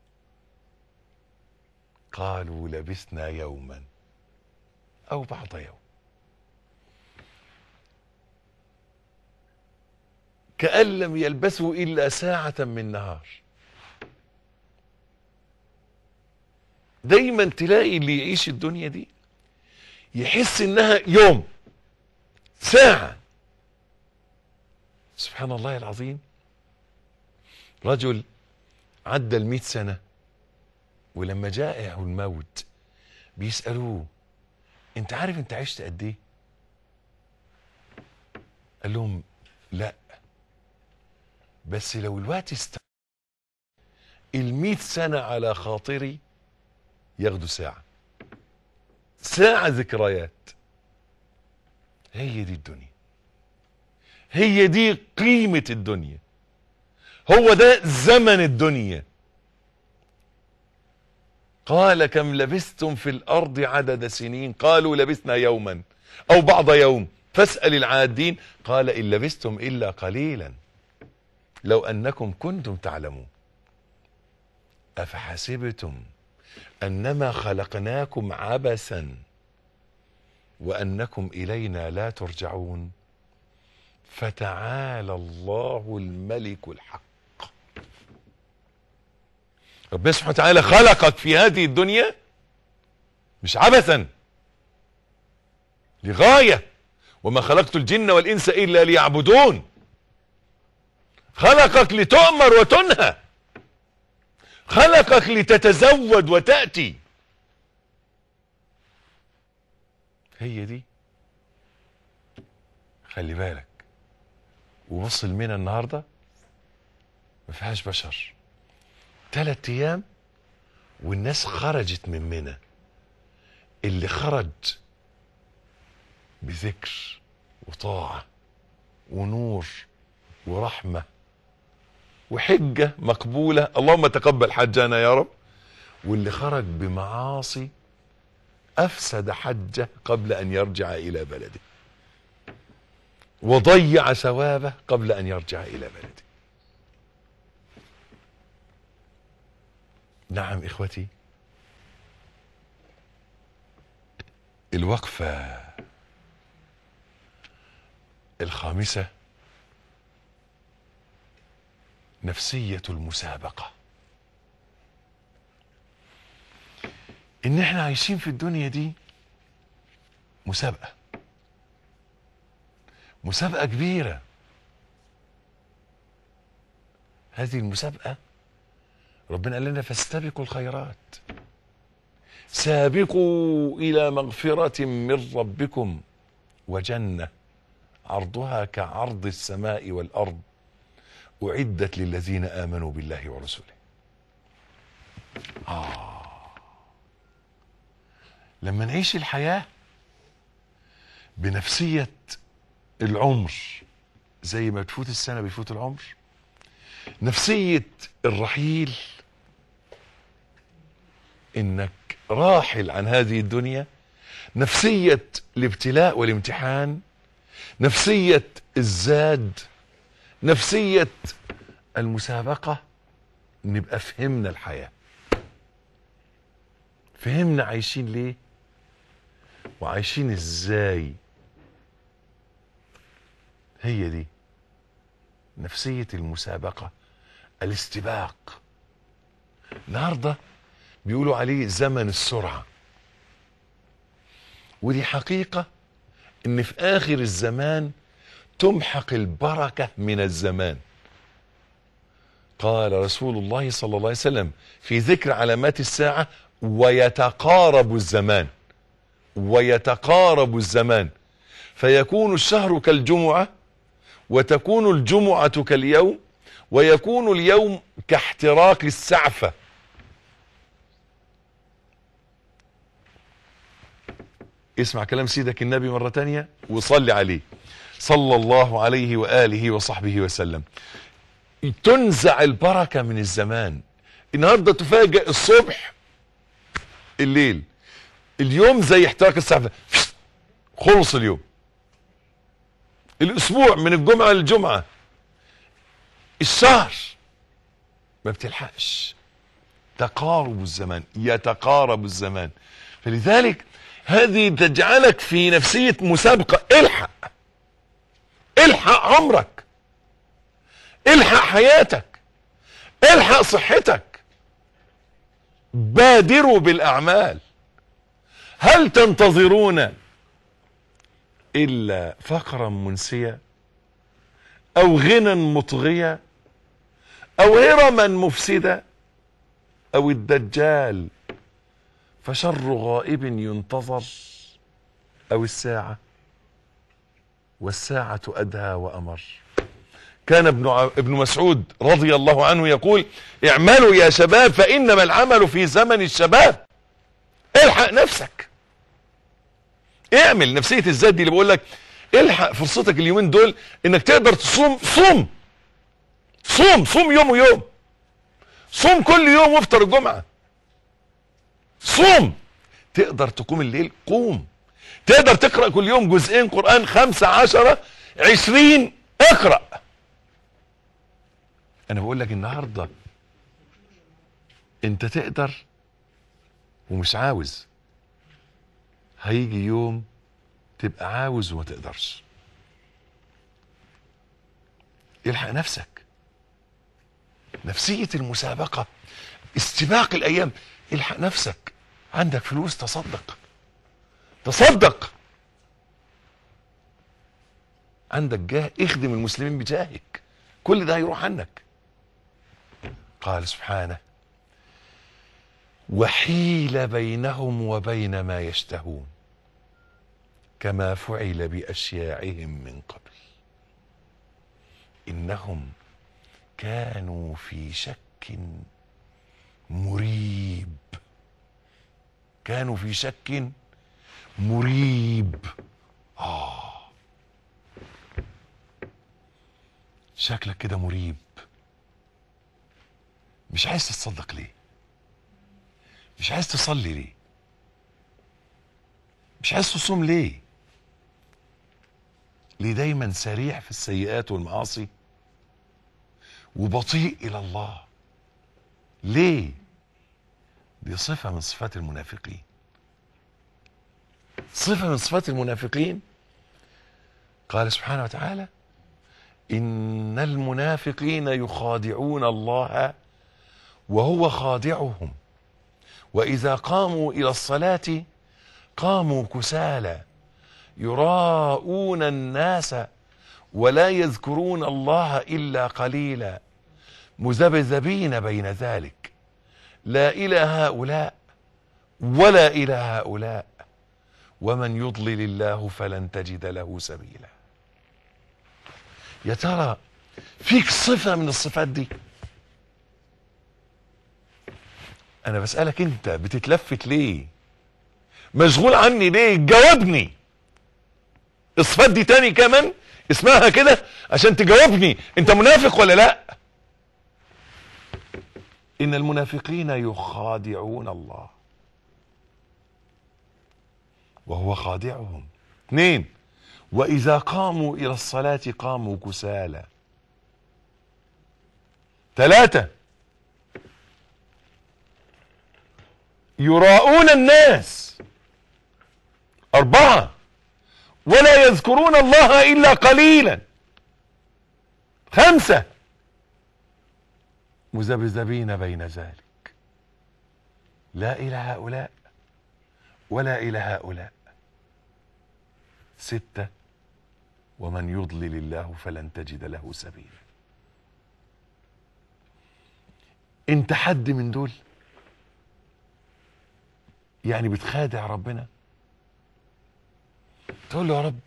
قالوا لبثنا يوما او بعض يوم كأن لم يلبثوا إلا ساعة من نهار دايما تلاقي اللي يعيش الدنيا دي يحس انها يوم ساعة سبحان الله العظيم رجل عدى المئة سنة ولما جاءه الموت بيسألوه انت عارف انت عشت قد ايه قال لهم لا بس لو الوقت است المئة سنة على خاطري ياخدوا ساعة ساعة ذكريات هي دي الدنيا هي دي قيمة الدنيا هو ده زمن الدنيا قال كم لبثتم في الأرض عدد سنين قالوا لبثنا يوما أو بعض يوم فاسأل العادين قال إن لبثتم إلا قليلا لو أنكم كنتم تعلمون أفحسبتم أنما خلقناكم عبثا وأنكم إلينا لا ترجعون فتعالى الله الملك الحق ربنا سبحانه وتعالى خلقك في هذه الدنيا مش عبثا لغاية وما خلقت الجن والإنس إلا ليعبدون خلقك لتؤمر وتنهى خلقك لتتزود وتأتي هي دي خلي بالك ووصل منا النهارده ما فيهاش بشر ثلاث ايام والناس خرجت من منى اللي خرج بذكر وطاعه ونور ورحمه وحجه مقبوله اللهم تقبل حجنا يا رب واللي خرج بمعاصي افسد حجه قبل ان يرجع الى بلده وضيع ثوابه قبل ان يرجع الى بلده نعم اخوتي الوقفة الخامسة نفسية المسابقة ان احنا عايشين في الدنيا دي مسابقة مسابقة كبيرة هذه المسابقة ربنا قال لنا فاستبقوا الخيرات سابقوا إلى مغفرة من ربكم وجنة عرضها كعرض السماء والأرض أعدت للذين آمنوا بالله ورسوله آه لما نعيش الحياة بنفسية العمر زي ما تفوت السنة بيفوت العمر نفسية الرحيل انك راحل عن هذه الدنيا نفسية الابتلاء والامتحان نفسية الزاد نفسية المسابقة نبقى فهمنا الحياة فهمنا عايشين ليه وعايشين ازاي هي دي نفسية المسابقة الاستباق النهارده بيقولوا عليه زمن السرعة ودي حقيقة ان في اخر الزمان تمحق البركة من الزمان قال رسول الله صلى الله عليه وسلم في ذكر علامات الساعة ويتقارب الزمان ويتقارب الزمان فيكون الشهر كالجمعة وتكون الجمعة كاليوم ويكون اليوم كاحتراق السعفة اسمع كلام سيدك النبي مرة تانية وصلي عليه صلى الله عليه وآله وصحبه وسلم تنزع البركة من الزمان النهاردة تفاجئ الصبح الليل اليوم زي احتراق السعفة خلص اليوم الاسبوع من الجمعة للجمعة الشهر ما بتلحقش تقارب الزمان يتقارب الزمان فلذلك هذه تجعلك في نفسية مسابقة الحق الحق عمرك الحق حياتك الحق صحتك بادروا بالأعمال هل تنتظرون إلا فقرا منسيا أو غنى مطغيا أو هرما مفسدا أو الدجال فشر غائب ينتظر أو الساعة والساعة أدهى وأمر كان ابن ع- ابن مسعود رضي الله عنه يقول اعملوا يا شباب فإنما العمل في زمن الشباب الحق نفسك اعمل نفسية الذات دي اللي بقول لك الحق فرصتك اليومين دول انك تقدر تصوم صوم صوم صوم يوم ويوم صوم كل يوم وافطر الجمعة صوم تقدر تقوم الليل قوم تقدر تقرأ كل يوم جزئين قرآن خمسة عشرة عشرين اقرأ انا بقول لك النهاردة انت تقدر ومش عاوز هيجي يوم تبقى عاوز وما تقدرش الحق نفسك نفسية المسابقة استباق الايام الحق نفسك عندك فلوس تصدق تصدق عندك جاه اخدم المسلمين بجاهك كل ده هيروح عنك قال سبحانه وحيل بينهم وبين ما يشتهون كما فعل باشياعهم من قبل انهم كانوا في شك مريب كانوا في شك مريب اه شكلك كده مريب مش عايز تتصدق ليه مش عايز تصلي ليه مش عايز تصوم ليه ليه دايما سريع في السيئات والمعاصي وبطيء الى الله ليه دي صفة من صفات المنافقين صفة من صفات المنافقين قال سبحانه وتعالى إن المنافقين يخادعون الله وهو خادعهم وإذا قاموا إلى الصلاة قاموا كسالى يراءون الناس ولا يذكرون الله إلا قليلا مذبذبين بين ذلك لا إلى هؤلاء ولا إلى هؤلاء ومن يضلل الله فلن تجد له سبيلا يا ترى فيك صفة من الصفات دي انا بسألك انت بتتلفت ليه مشغول عني ليه جاوبني الصفات دي تاني كمان اسمها كده عشان تجاوبني انت منافق ولا لا ان المنافقين يخادعون الله وهو خادعهم اثنين واذا قاموا الى الصلاة قاموا كسالى ثلاثة يراءون الناس أربعة ولا يذكرون الله إلا قليلا خمسة مذبذبين بين ذلك لا إلى هؤلاء ولا إلى هؤلاء ستة ومن يضلل الله فلن تجد له سبيلا انت حد من دول يعني بتخادع ربنا تقول له يا رب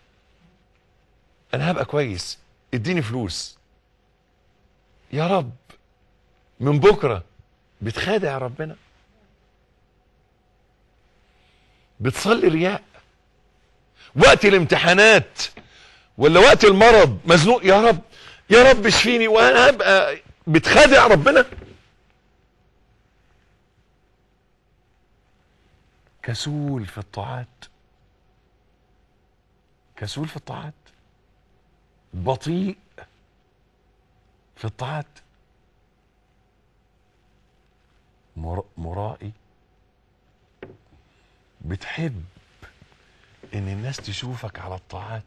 انا هبقى كويس اديني فلوس يا رب من بكره بتخادع ربنا بتصلي رياء وقت الامتحانات ولا وقت المرض مزنوق يا رب يا رب اشفيني وانا هبقى بتخادع ربنا كسول في الطاعات كسول في الطاعات بطيء في الطاعات مر- مرائي بتحب ان الناس تشوفك على الطاعات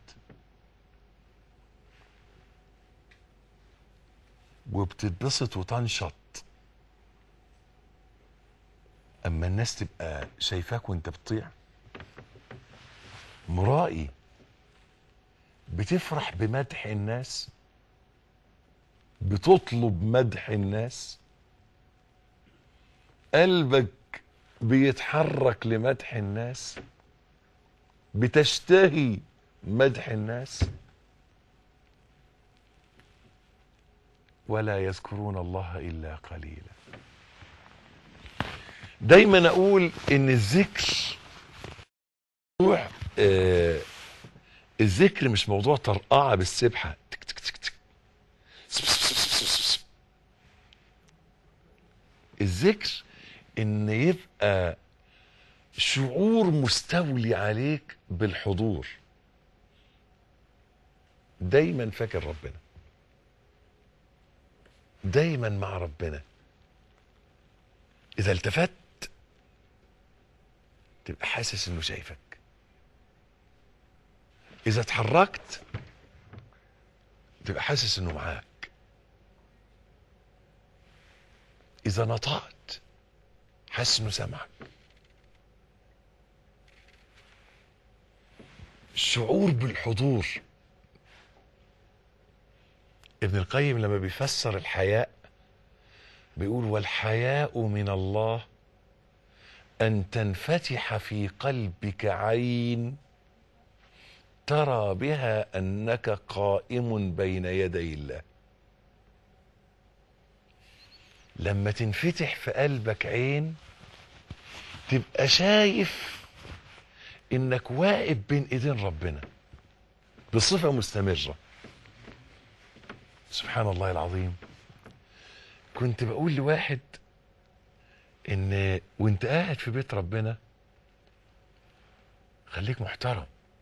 وبتتبسط وتنشط اما الناس تبقى شايفاك وانت بتطيع مرائي بتفرح بمدح الناس بتطلب مدح الناس قلبك بيتحرك لمدح الناس بتشتهي مدح الناس ولا يذكرون الله الا قليلا دايما اقول ان الذكر موضوع آه الذكر مش موضوع طرقعه بالسبحه تك تك تك تك. سب سب سب سب سب سب. الذكر ان يبقى شعور مستولي عليك بالحضور دايما فاكر ربنا دايما مع ربنا اذا التفت تبقى حاسس انه شايفك اذا اتحركت تبقى حاسس انه معاك اذا نطقت حاسس انه سامعك الشعور بالحضور ابن القيم لما بيفسر الحياء بيقول والحياء من الله ان تنفتح في قلبك عين ترى بها انك قائم بين يدي الله لما تنفتح في قلبك عين تبقى شايف انك واقف بين ايدين ربنا بصفة مستمرة سبحان الله العظيم كنت بقول لواحد ان وانت قاعد في بيت ربنا خليك محترم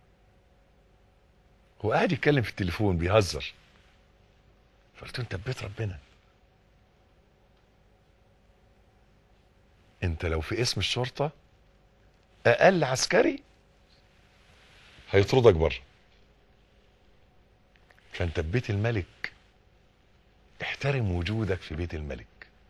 هو قاعد يتكلم في التليفون بيهزر فقلت له انت في بيت ربنا انت لو في اسم الشرطة اقل عسكري هيطردك بره فانت في بيت الملك احترم وجودك في بيت الملك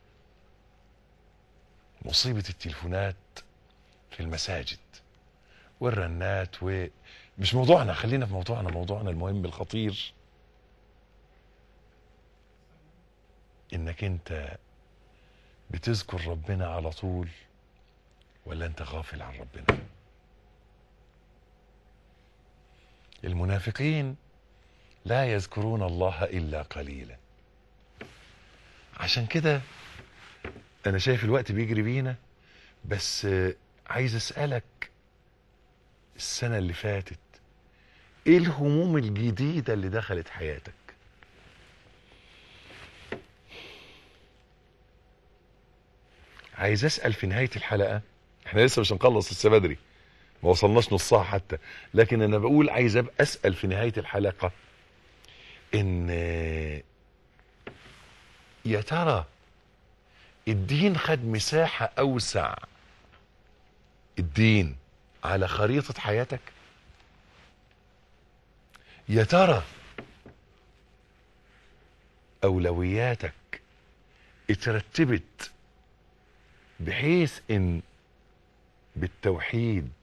مصيبة التليفونات في المساجد والرنات و مش موضوعنا خلينا في موضوعنا موضوعنا المهم الخطير انك انت بتذكر ربنا على طول ولا انت غافل عن ربنا المنافقين لا يذكرون الله الا قليلا عشان كده انا شايف الوقت بيجري بينا بس آه، عايز اسالك السنه اللي فاتت ايه الهموم الجديده اللي دخلت حياتك عايز اسال في نهايه الحلقه احنا لسه مش هنخلص لسه بدري ما وصلناش نصها حتى لكن انا بقول عايز ابقى اسال في نهايه الحلقه ان آه، يا ترى الدين خد مساحه اوسع الدين على خريطه حياتك يا ترى اولوياتك اترتبت بحيث ان بالتوحيد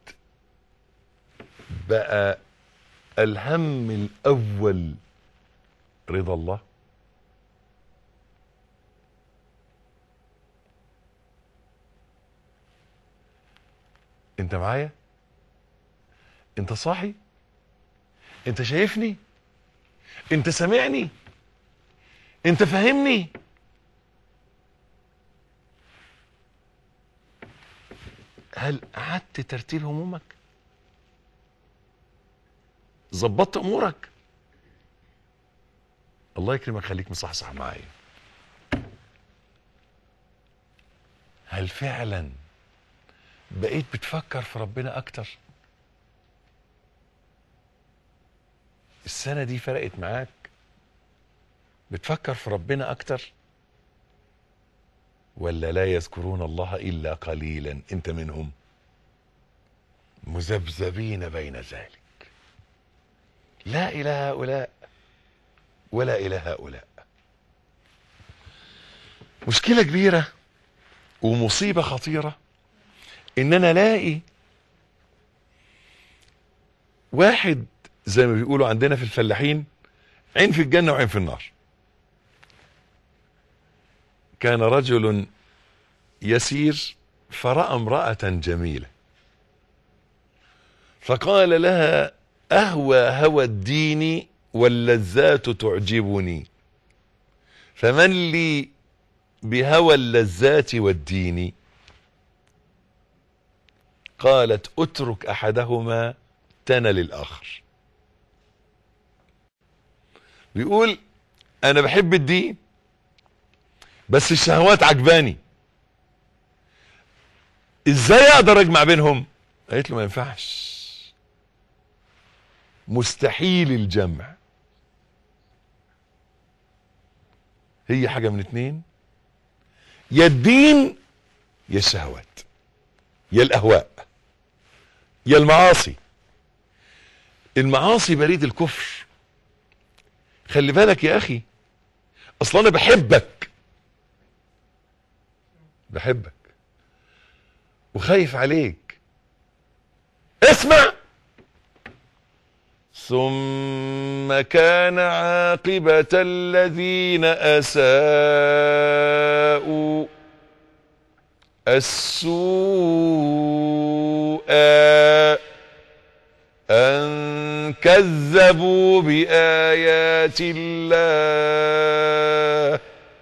بقى الهم الاول رضا الله انت معايا انت صاحي انت شايفني انت سامعني انت فاهمني هل قعدت ترتيب همومك ظبطت امورك الله يكرمك خليك مصحصح معايا هل فعلا بقيت بتفكر في ربنا اكتر السنة دي فرقت معاك بتفكر في ربنا اكتر ولا لا يذكرون الله الا قليلا انت منهم مذبذبين بين ذلك لا الى هؤلاء ولا الى هؤلاء مشكلة كبيرة ومصيبة خطيرة ان انا الاقي واحد زي ما بيقولوا عندنا في الفلاحين عين في الجنة وعين في النار كان رجل يسير فرأى امرأة جميلة فقال لها أهوى هوى الدين واللذات تعجبني فمن لي بهوى اللذات والدين قالت اترك احدهما تنل الاخر بيقول انا بحب الدين بس الشهوات عجباني ازاي اقدر اجمع بينهم قالت له ما ينفعش مستحيل الجمع هي حاجة من اتنين يا الدين يا الشهوات يا الاهواء يا المعاصي المعاصي بريد الكفر خلي بالك يا اخي اصلا انا بحبك بحبك وخايف عليك اسمع ثم كان عاقبة الذين أساءوا السوء أن كذبوا بآيات الله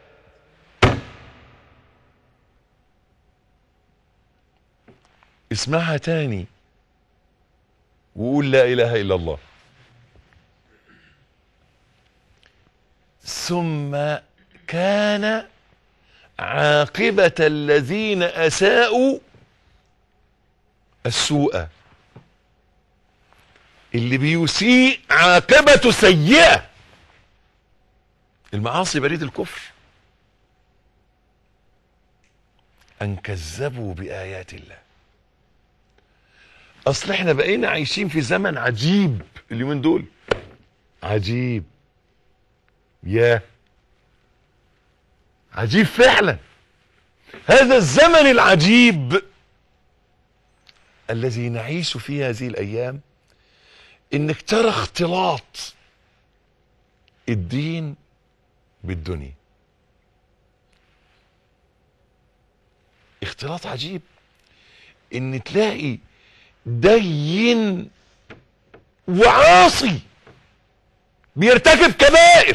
اسمعها تاني وقول لا إله إلا الله ثم كان عاقبة الذين أساءوا السوء اللي بيسيء عاقبته سيئة المعاصي بريد الكفر أن كذبوا بآيات الله اصل احنا بقينا عايشين في زمن عجيب اليومين دول عجيب يا عجيب فعلا هذا الزمن العجيب الذي نعيش فيه هذه الايام انك ترى اختلاط الدين بالدنيا اختلاط عجيب ان تلاقي دين وعاصي بيرتكب كبائر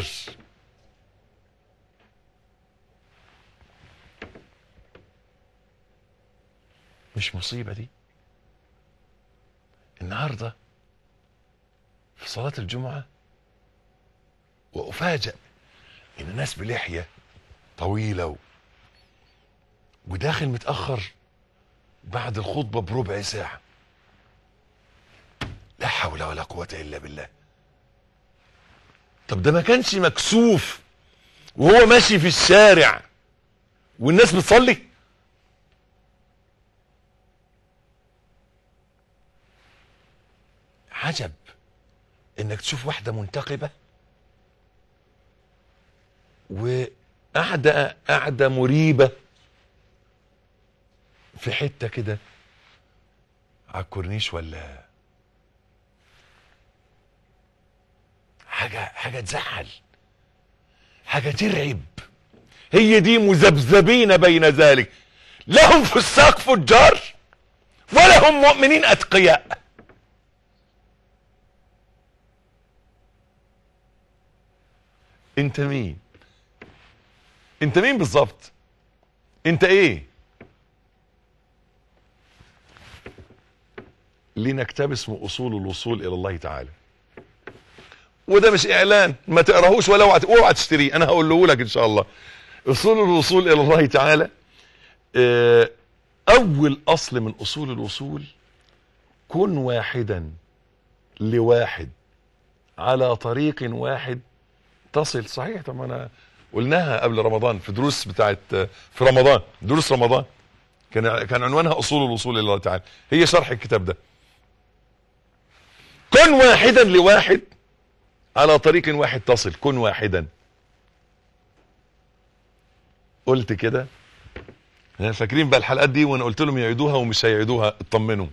مش مصيبة دي النهاردة في صلاة الجمعة وأفاجأ إن ناس بلحية طويلة و... وداخل متأخر بعد الخطبة بربع ساعة لا حول ولا قوة إلا بالله طب ده ما كانش مكسوف وهو ماشي في الشارع والناس بتصلي عجب انك تشوف واحدة منتقبة وقاعدة قاعدة مريبة في حتة كده على الكورنيش ولا حاجة حاجة تزعل حاجة ترعب هي دي مذبذبين بين ذلك لهم فساق فجار ولهم مؤمنين أتقياء انت مين انت مين بالظبط انت ايه لينا كتاب اسمه اصول الوصول الى الله تعالى وده مش اعلان ما تقراهوش ولا اوعى اوعى تشتريه انا هقوله لك ان شاء الله اصول الوصول الى الله تعالى اه، اول اصل من اصول الوصول كن واحدا لواحد على طريق واحد تصل صحيح طب انا قلناها قبل رمضان في دروس بتاعت في رمضان دروس رمضان كان كان عنوانها اصول الوصول الى الله تعالى هي شرح الكتاب ده كن واحدا لواحد على طريق واحد تصل كن واحدا قلت كده ها، فاكرين بقى الحلقات دي وانا قلت لهم يعيدوها ومش هيعيدوها اطمنوا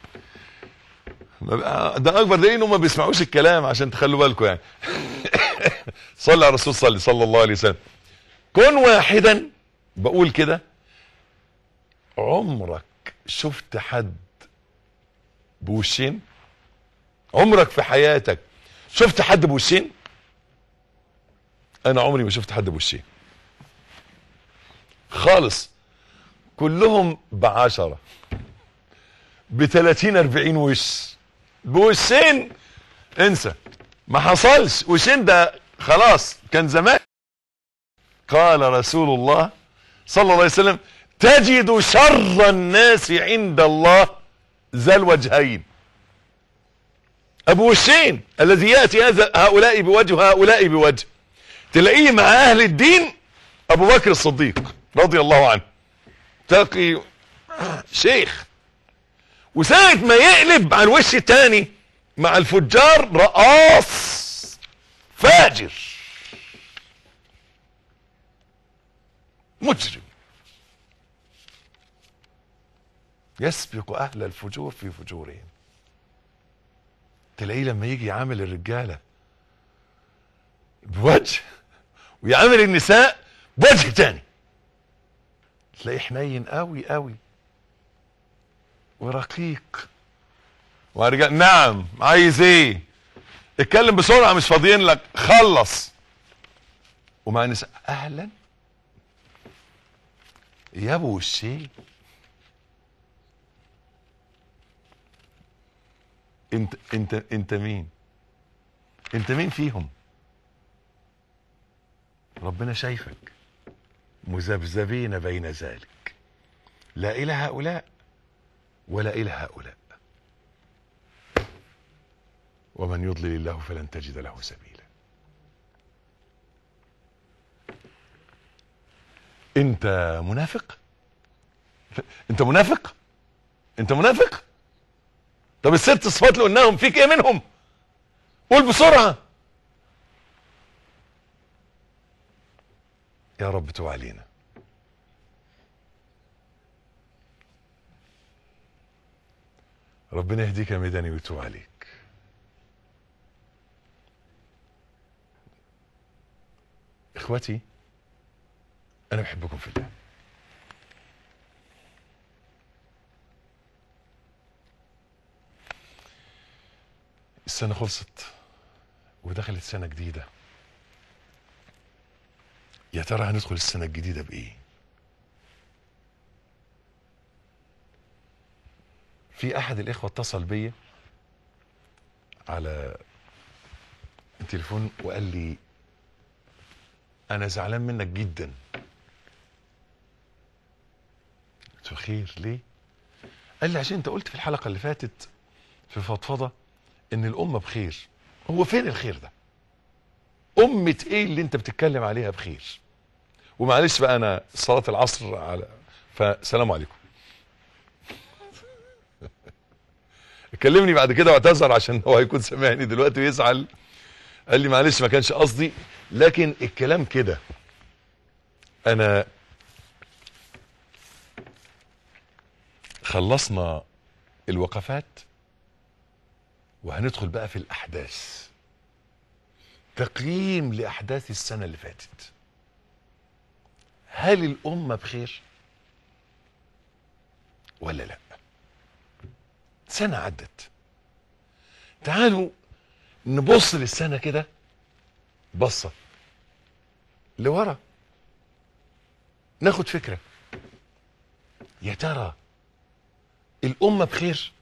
ما بقى- ده اكبر دليل انهم ما بيسمعوش الكلام عشان تخلوا بالكم يعني صلى على الرسول صلى صلى الله عليه وسلم كن واحدا بقول كده عمرك شفت حد بوشين عمرك في حياتك شفت حد بوشين انا عمري ما شفت حد بوشين خالص كلهم بعشرة بتلاتين اربعين وش بوشين انسى ما حصلش وشين ده خلاص كان زمان قال رسول الله صلى الله عليه وسلم تجد شر الناس عند الله ذا الوجهين ابو وشين الذي ياتي هذا هؤلاء بوجه هؤلاء بوجه تلاقيه مع اهل الدين ابو بكر الصديق رضي الله عنه تلاقي شيخ وساعة ما يقلب على الوش التاني مع الفجار رقاص فاجر مجرم يسبق اهل الفجور في فجورهم تلاقيه لما يجي يعامل الرجاله بوجه ويعامل النساء بوجه تاني تلاقيه حنين قوي قوي ورقيق ورجال نعم عايز ايه اتكلم بسرعه مش فاضيين لك خلص ومع النساء اهلا يا ابو الشيء انت انت انت مين انت مين فيهم ربنا شايفك مذبذبين بين ذلك لا الى هؤلاء ولا الى هؤلاء ومن يضلل الله فلن تجد له سبيلا انت منافق انت منافق انت منافق طب الست صفات اللي قلناهم فيك ايه منهم قول بسرعه يا رب توب علينا ربنا يهديك يا ميداني ويتوب عليك اخواتي انا بحبكم في الله السنة خلصت ودخلت سنة جديدة يا ترى هندخل السنة الجديدة بإيه؟ في أحد الإخوة اتصل بيا على التليفون وقال لي أنا زعلان منك جدا قلت له خير ليه؟ قال لي عشان أنت قلت في الحلقة اللي فاتت في فضفضة إن الأمة بخير هو فين الخير ده؟ أمة إيه اللي أنت بتتكلم عليها بخير؟ ومعلش بقى أنا صلاة العصر على فسلام عليكم كلمني بعد كده واعتذر عشان هو هيكون سامعني دلوقتي ويزعل قال لي معلش ما كانش قصدي لكن الكلام كده انا خلصنا الوقفات وهندخل بقى في الاحداث تقييم لاحداث السنه اللي فاتت هل الامه بخير ولا لا سنه عدت تعالوا نبص للسنه كده بصه لورا ناخد فكره يا ترى الامه بخير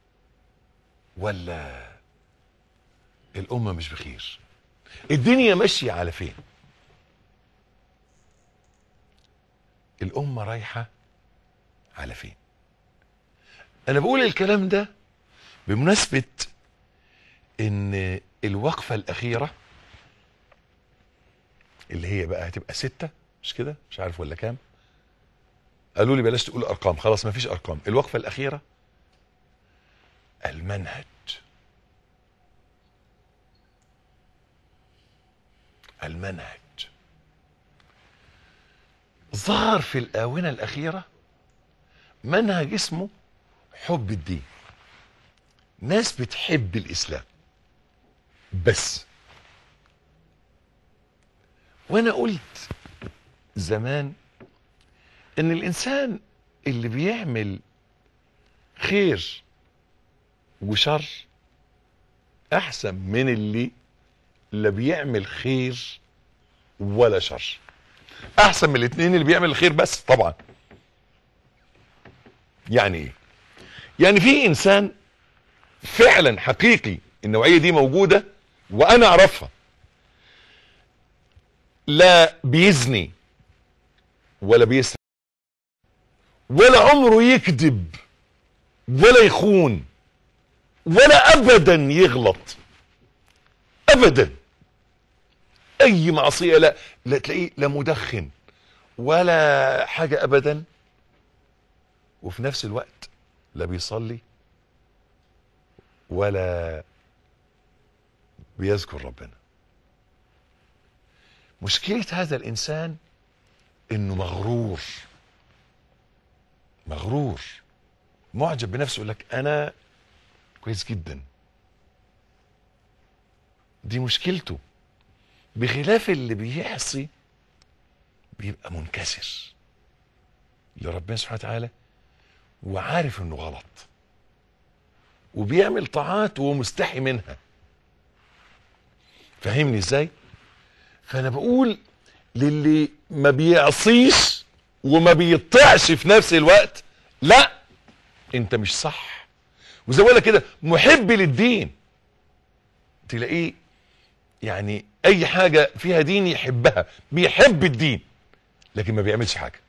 ولا الامه مش بخير الدنيا ماشيه على فين الامه رايحه على فين انا بقول الكلام ده بمناسبه ان الوقفه الاخيره اللي هي بقى هتبقى ستة مش كده مش عارف ولا كام قالوا لي بلاش تقول ارقام خلاص ما فيش ارقام الوقفه الاخيره المنهج المنهج ظهر في الاونه الاخيره منهج اسمه حب الدين ناس بتحب الاسلام بس وانا قلت زمان ان الانسان اللي بيعمل خير وشر احسن من اللي لا بيعمل خير ولا شر احسن من الاثنين اللي بيعمل الخير بس طبعا يعني ايه يعني في انسان فعلا حقيقي النوعيه دي موجوده وانا اعرفها لا بيزني ولا بيسرق ولا عمره يكذب ولا يخون ولا ابدا يغلط ابدا اي معصيه لا لا تلاقيه لا مدخن ولا حاجه ابدا وفي نفس الوقت لا بيصلي ولا بيذكر ربنا مشكلة هذا الإنسان إنه مغرور مغرور معجب بنفسه يقول لك أنا كويس جدا دي مشكلته بخلاف اللي بيعصي بيبقى منكسر لربنا سبحانه وتعالى وعارف انه غلط وبيعمل طاعات ومستحي منها فهمني ازاي فانا بقول للي ما بيعصيش وما بيطيعش في نفس الوقت لا انت مش صح وزي ما بقول لك كده محب للدين تلاقيه يعني اي حاجه فيها دين يحبها بيحب الدين لكن ما بيعملش حاجه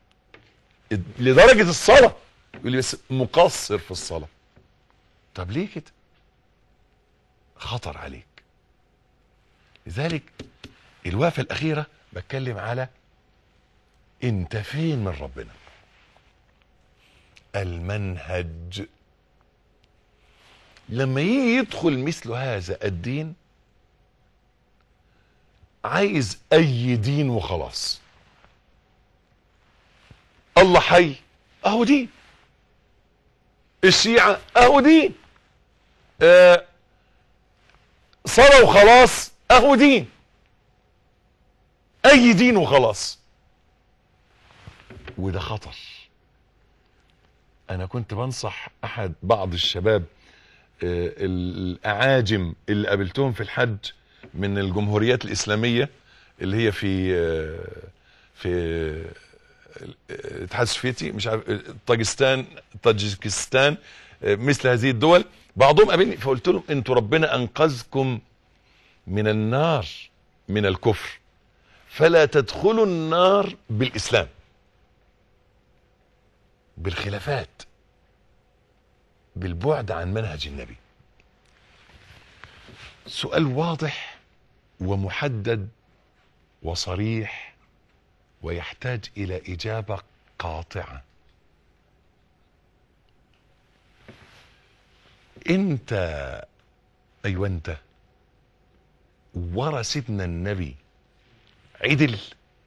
لدرجه الصلاه يقول لي بس مقصر في الصلاه طب ليه كده خطر عليك لذلك الوقفه الاخيره بتكلم على انت فين من ربنا المنهج لما يجي يدخل مثل هذا الدين عايز اي دين وخلاص الله حي اهو دين الشيعة اهو دين آه صلاة وخلاص اهو دين اي دين وخلاص وده خطر انا كنت بنصح احد بعض الشباب آه، الاعاجم اللي قابلتهم في الحج من الجمهوريات الاسلاميه اللي هي في آه، في آه، الاتحاد السوفيتي مش عارف آه، طاجستان طاجيكستان آه، مثل هذه الدول بعضهم قابلني فقلت لهم انتوا ربنا انقذكم من النار من الكفر فلا تدخلوا النار بالاسلام بالخلافات بالبعد عن منهج النبي سؤال واضح ومحدد وصريح ويحتاج الى اجابه قاطعه انت ايوه انت ورا سيدنا النبي عدل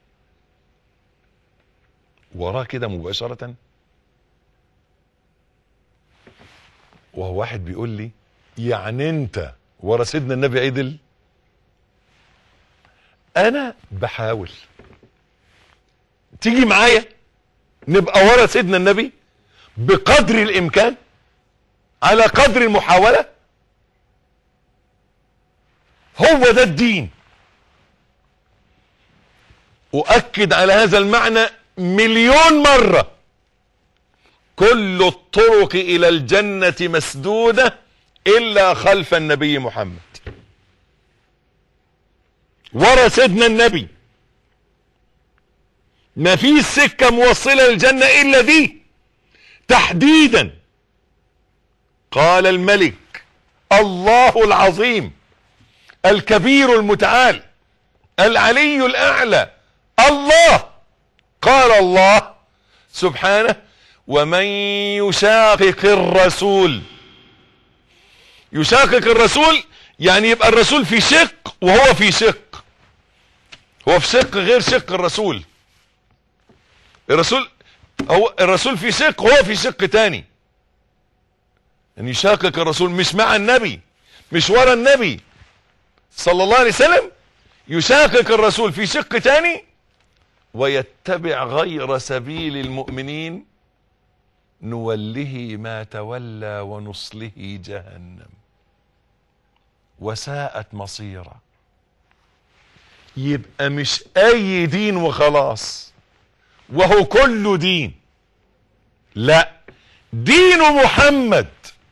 وراه كده مباشره وهو واحد بيقول لي يعني انت ورا سيدنا النبي عدل انا بحاول تيجي معايا نبقى ورا سيدنا النبي بقدر الامكان على قدر المحاولة هو ده الدين اؤكد على هذا المعنى مليون مرة كل الطرق الى الجنة مسدودة الا خلف النبي محمد ورا سيدنا النبي ما فيش سكة موصلة للجنة الا دي تحديدا قال الملك الله العظيم الكبير المتعال العلي الاعلى الله قال الله سبحانه ومن يشاقق الرسول يشاقق الرسول يعني يبقى الرسول في شق وهو في شق هو في شق غير شق الرسول الرسول هو الرسول في شق وهو في شق تاني ان يشاقق الرسول مش مع النبي مش ورا النبي صلى الله عليه وسلم يشاقق الرسول في شق تاني ويتبع غير سبيل المؤمنين نوله ما تولى ونصله جهنم وساءت مصيرا يبقى مش اي دين وخلاص وهو كله دين لا دين محمد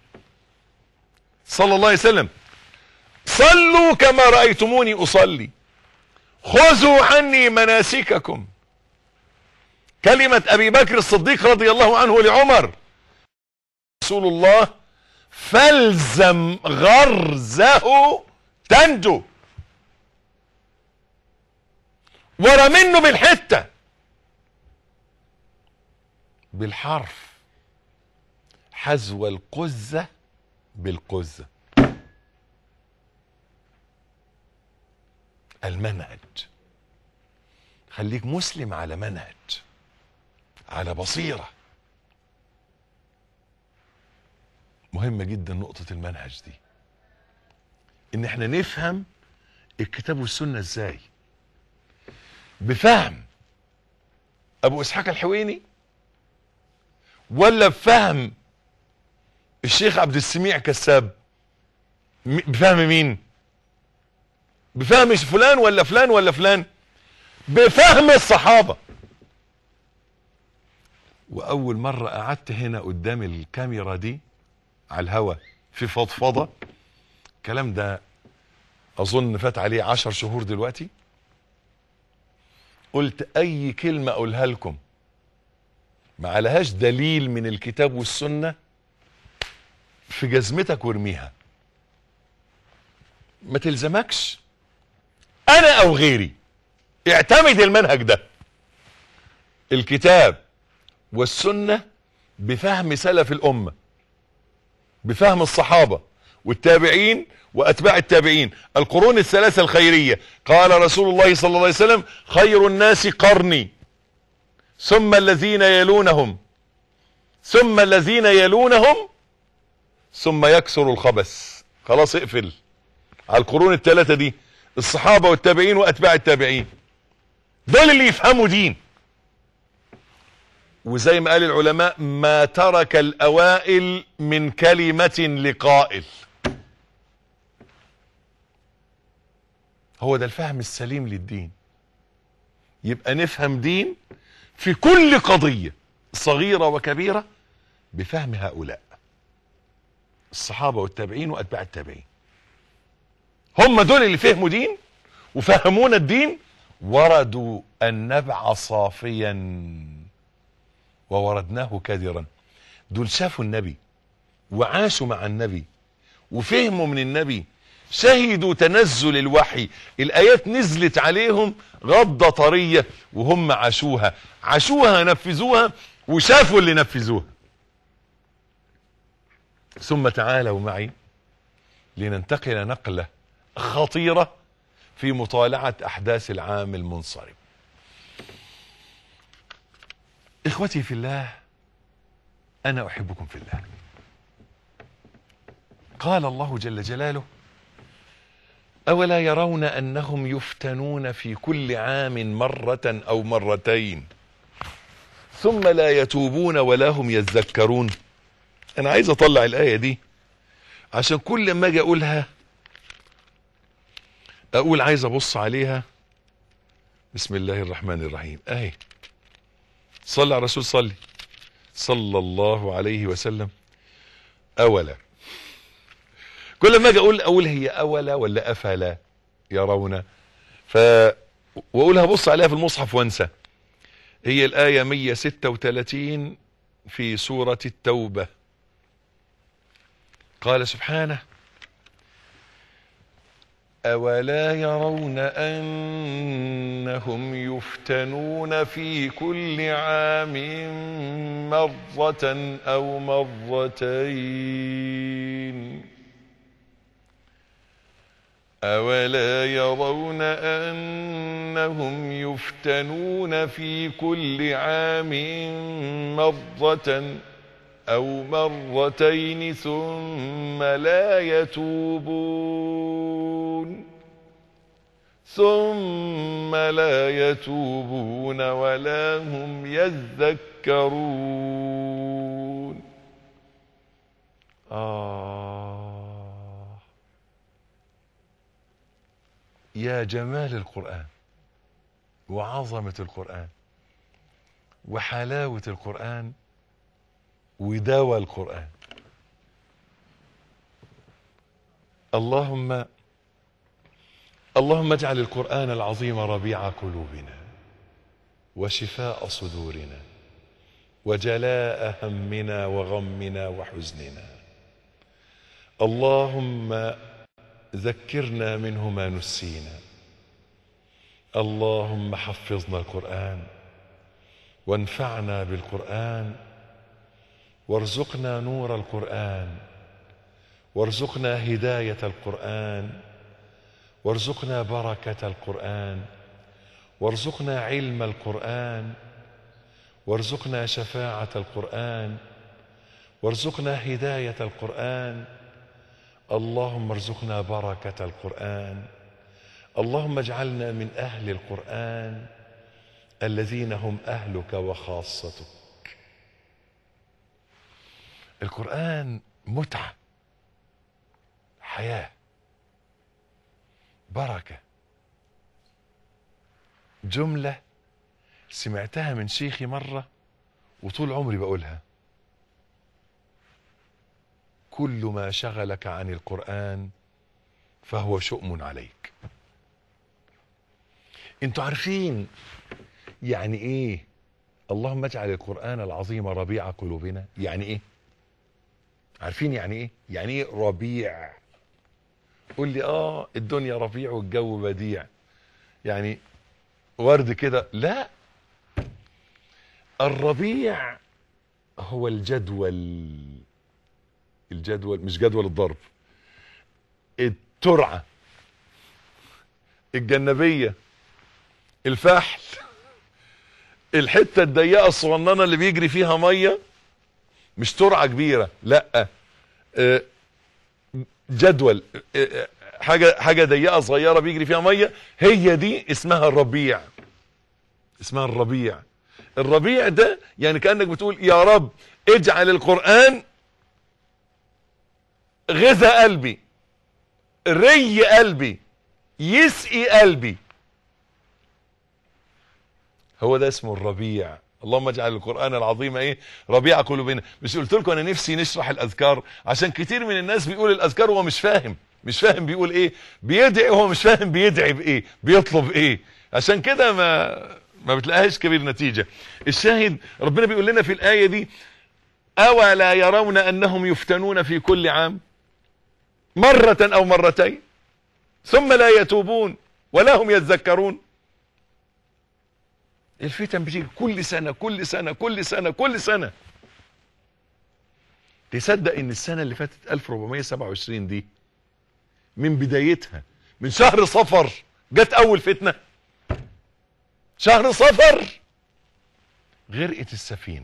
صلى الله عليه وسلم صلوا كما رأيتموني أصلي خذوا عني مناسككم كلمة أبي بكر الصديق رضي الله عنه لعمر رسول الله فالزم غرزه تنجو ورا منه بالحتة بالحرف حذو القزة بالقزة المنهج خليك مسلم على منهج على بصيرة مهمة جدا نقطة المنهج دي ان احنا نفهم الكتاب والسنة ازاي بفهم ابو اسحاق الحويني ولا بفهم الشيخ عبد السميع كساب م- بفهم مين بفهم فلان ولا فلان ولا فلان بفهم الصحابة واول مرة قعدت هنا قدام الكاميرا دي على الهوا في فضفضة الكلام ده اظن فات عليه عشر شهور دلوقتي قلت اي كلمة اقولها لكم ما عليهاش دليل من الكتاب والسنة في جزمتك وارميها ما تلزمكش انا او غيري اعتمد المنهج ده الكتاب والسنة بفهم سلف الامة بفهم الصحابة والتابعين واتباع التابعين القرون الثلاثة الخيرية قال رسول الله صلى الله عليه وسلم خير الناس قرني ثم الذين يلونهم ثم الذين يلونهم ثم يكسر الخبث خلاص اقفل على القرون الثلاثة دي الصحابة والتابعين واتباع التابعين دول اللي يفهموا دين وزي ما قال العلماء ما ترك الاوائل من كلمة لقائل هو ده الفهم السليم للدين يبقى نفهم دين في كل قضية صغيرة وكبيرة بفهم هؤلاء الصحابة والتابعين واتباع التابعين هم دول اللي فهموا دين وفهمونا الدين وردوا النبع صافيا ووردناه كدرا دول شافوا النبي وعاشوا مع النبي وفهموا من النبي شهدوا تنزل الوحي الايات نزلت عليهم غضة طرية وهم عاشوها عاشوها نفذوها وشافوا اللي نفذوها ثم تعالوا معي لننتقل نقلة خطيرة في مطالعة احداث العام المنصرم اخوتي في الله انا احبكم في الله قال الله جل جلاله اولا يرون انهم يفتنون في كل عام مرة او مرتين ثم لا يتوبون ولا هم يذكرون انا عايز اطلع الاية دي عشان كل ما اجي اقولها اقول عايز ابص عليها بسم الله الرحمن الرحيم اهي صلى على الرسول صلي صلى الله عليه وسلم اولا كل ما اجي اقول اقول هي اولا ولا افلا يرون ف واقولها بص عليها في المصحف وانسى هي الايه 136 في سوره التوبه قال سبحانه أولا يرون أنهم يفتنون في كل عام مرة أو مرتين أولا يرون أنهم يفتنون في كل عام مرة أو مرتين ثم لا يتوبون ثم لا يتوبون ولا هم يذكرون آه يا جمال القرآن وعظمة القرآن وحلاوة القرآن وداوى القرآن اللهم اللهم اجعل القرآن العظيم ربيع قلوبنا وشفاء صدورنا وجلاء همنا وغمنا وحزننا اللهم ذكرنا منه ما نسينا اللهم حفظنا القرآن وانفعنا بالقرآن وارزقنا نور القرآن وارزقنا هداية القرآن وارزقنا بركة القرآن وارزقنا علم القرآن وارزقنا شفاعة القرآن وارزقنا هداية القرآن اللهم ارزقنا بركة القرآن اللهم اجعلنا من أهل القرآن الذين هم أهلك وخاصتك القرآن متعة حياة بركة جملة سمعتها من شيخي مرة وطول عمري بقولها كل ما شغلك عن القرآن فهو شؤم عليك انتوا عارفين يعني ايه اللهم اجعل القرآن العظيم ربيع قلوبنا يعني ايه عارفين يعني ايه يعني ايه ربيع قول لي اه الدنيا ربيع والجو بديع يعني ورد كده لا الربيع هو الجدول الجدول مش جدول الضرب الترعة الجنبية الفحل الحتة الضيقة الصغننة اللي بيجري فيها مية مش ترعة كبيرة لا آه، جدول آه، حاجة حاجة ضيقة صغيرة بيجري فيها مية هي دي اسمها الربيع اسمها الربيع الربيع ده يعني كأنك بتقول يا رب اجعل القرآن غذا قلبي ري قلبي يسقي قلبي هو ده اسمه الربيع اللهم اجعل القرآن العظيم ايه ربيع قلوبنا مش قلت لكم انا نفسي نشرح الاذكار عشان كتير من الناس بيقول الاذكار وهو مش فاهم مش فاهم بيقول ايه بيدعي وهو مش فاهم بيدعي بايه بيطلب ايه عشان كده ما ما بتلاقيهاش كبير نتيجة الشاهد ربنا بيقول لنا في الآية دي أولا يرون أنهم يفتنون في كل عام مرة أو مرتين ثم لا يتوبون ولا هم يتذكرون الفتن بتيجي كل سنة كل سنة كل سنة كل سنة تصدق ان السنة اللي فاتت 1427 دي من بدايتها من شهر صفر جت اول فتنة شهر صفر غرقت السفينة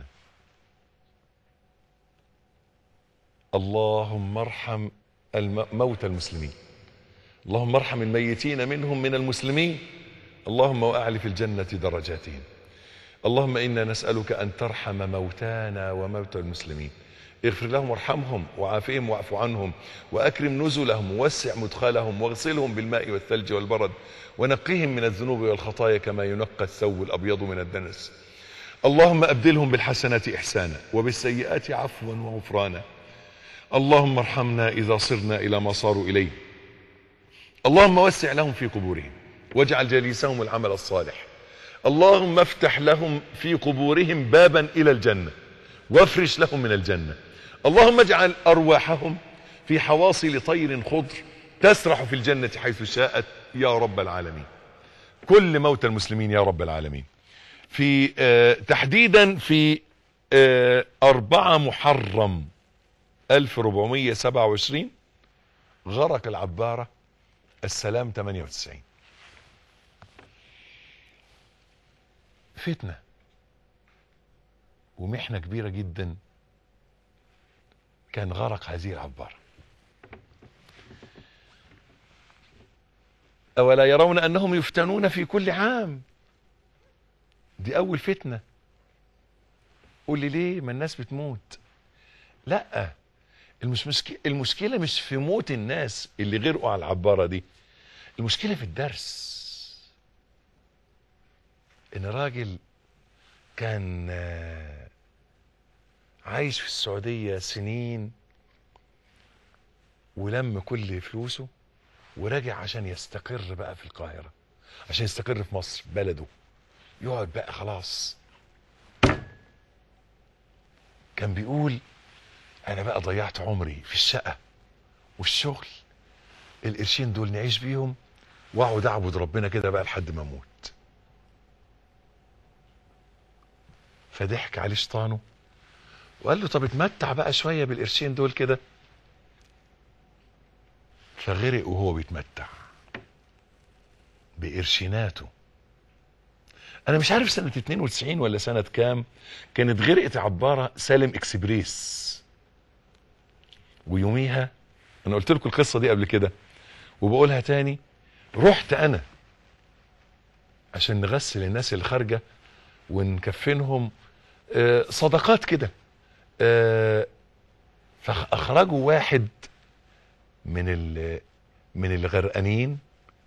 اللهم ارحم الم- موتى المسلمين اللهم ارحم الميتين منهم من المسلمين اللهم واعل في الجنة درجاتهم اللهم إنا نسألك أن ترحم موتانا وموتى المسلمين اغفر لهم وارحمهم وعافهم واعف عنهم وأكرم نزلهم ووسع مدخلهم واغسلهم بالماء والثلج والبرد ونقهم من الذنوب والخطايا كما ينقى الثوب الأبيض من الدنس اللهم أبدلهم بالحسنات إحسانا وبالسيئات عفوا وغفرانا اللهم ارحمنا إذا صرنا إلى ما صاروا إليه اللهم وسع لهم في قبورهم واجعل جليسهم العمل الصالح اللهم افتح لهم في قبورهم بابا الى الجنة وافرش لهم من الجنة اللهم اجعل ارواحهم في حواصل طير خضر تسرح في الجنة حيث شاءت يا رب العالمين كل موتى المسلمين يا رب العالمين في آه تحديدا في آه أربعة محرم 1427 غرق العبارة السلام 98 فتنة ومحنة كبيرة جدا كان غرق هذه العبارة أولا يرون أنهم يفتنون في كل عام دي أول فتنة قول لي ليه ما الناس بتموت لا المش مشك... المشكلة مش في موت الناس اللي غرقوا على العبارة دي المشكلة في الدرس ان راجل كان آه، عايش في السعودية سنين ولم كل فلوسه ورجع عشان يستقر بقى في القاهرة عشان يستقر في مصر بلده يقعد بقى خلاص كان بيقول انا بقى ضيعت عمري في الشقة والشغل القرشين دول نعيش بيهم واقعد اعبد ربنا كده بقى لحد ما اموت فضحك عليه شيطانه وقال له طب اتمتع بقى شويه بالقرشين دول كده فغرق وهو بيتمتع بقرشيناته انا مش عارف سنه 92 ولا سنه كام كانت غرقت عباره سالم اكسبريس ويوميها انا قلت لكم القصه دي قبل كده وبقولها تاني رحت انا عشان نغسل الناس اللي خارجه ونكفنهم آه، صدقات كده آه، فاخرجوا واحد من ال من الغرقانين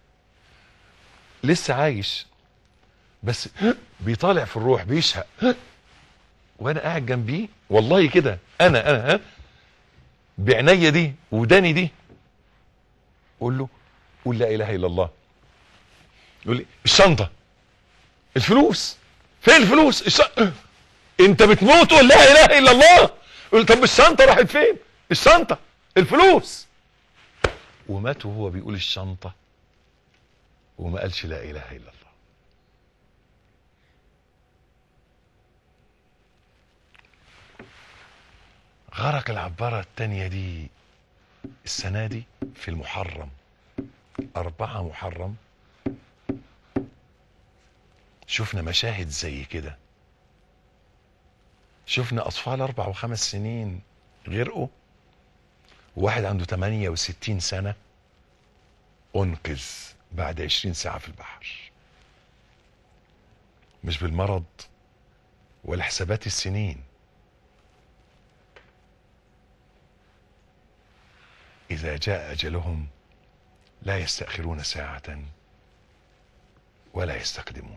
لسه عايش بس بيطالع في الروح بيشهق وانا قاعد جنبيه والله كده انا انا ها بعينيا دي وداني دي قول له قول لا اله الا الله يقول لي الشنطه الفلوس فين الفلوس الش... انت بتموت ولا لا اله الا الله يقول طب الشنطه راحت فين الشنطه الفلوس ومات وهو بيقول الشنطه وما قالش لا اله الا الله غرق العبارة التانية دي السنة دي في المحرم أربعة محرم شفنا مشاهد زي كده شفنا أطفال أربع وخمس سنين غرقوا وواحد عنده 68 سنة أنقذ بعد 20 ساعة في البحر مش بالمرض ولا حسابات السنين إذا جاء أجلهم لا يستأخرون ساعة ولا يستقدمون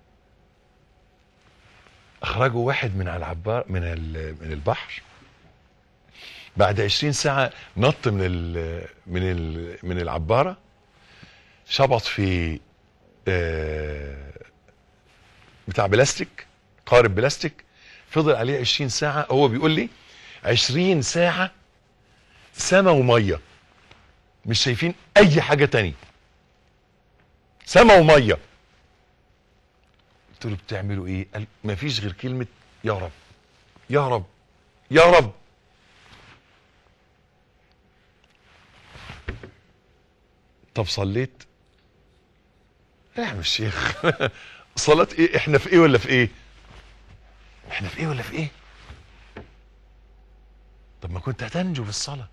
أخرجوا واحد من العبار من ال- من البحر بعد 20 ساعة نط من ال من ال من العبارة شبط في آه، بتاع بلاستيك قارب بلاستيك فضل عليه 20 ساعة هو بيقول لي 20 ساعة سما ومية مش شايفين أي حاجة تانية سما ومية قلت له بتعملوا ايه؟ قال مفيش غير كلمة يا رب يا رب يا رب طب صليت؟ لا يا عم الشيخ صلاة ايه؟ احنا في ايه ولا في ايه؟ احنا في ايه ولا في ايه؟ طب ما كنت هتنجو بالصلاة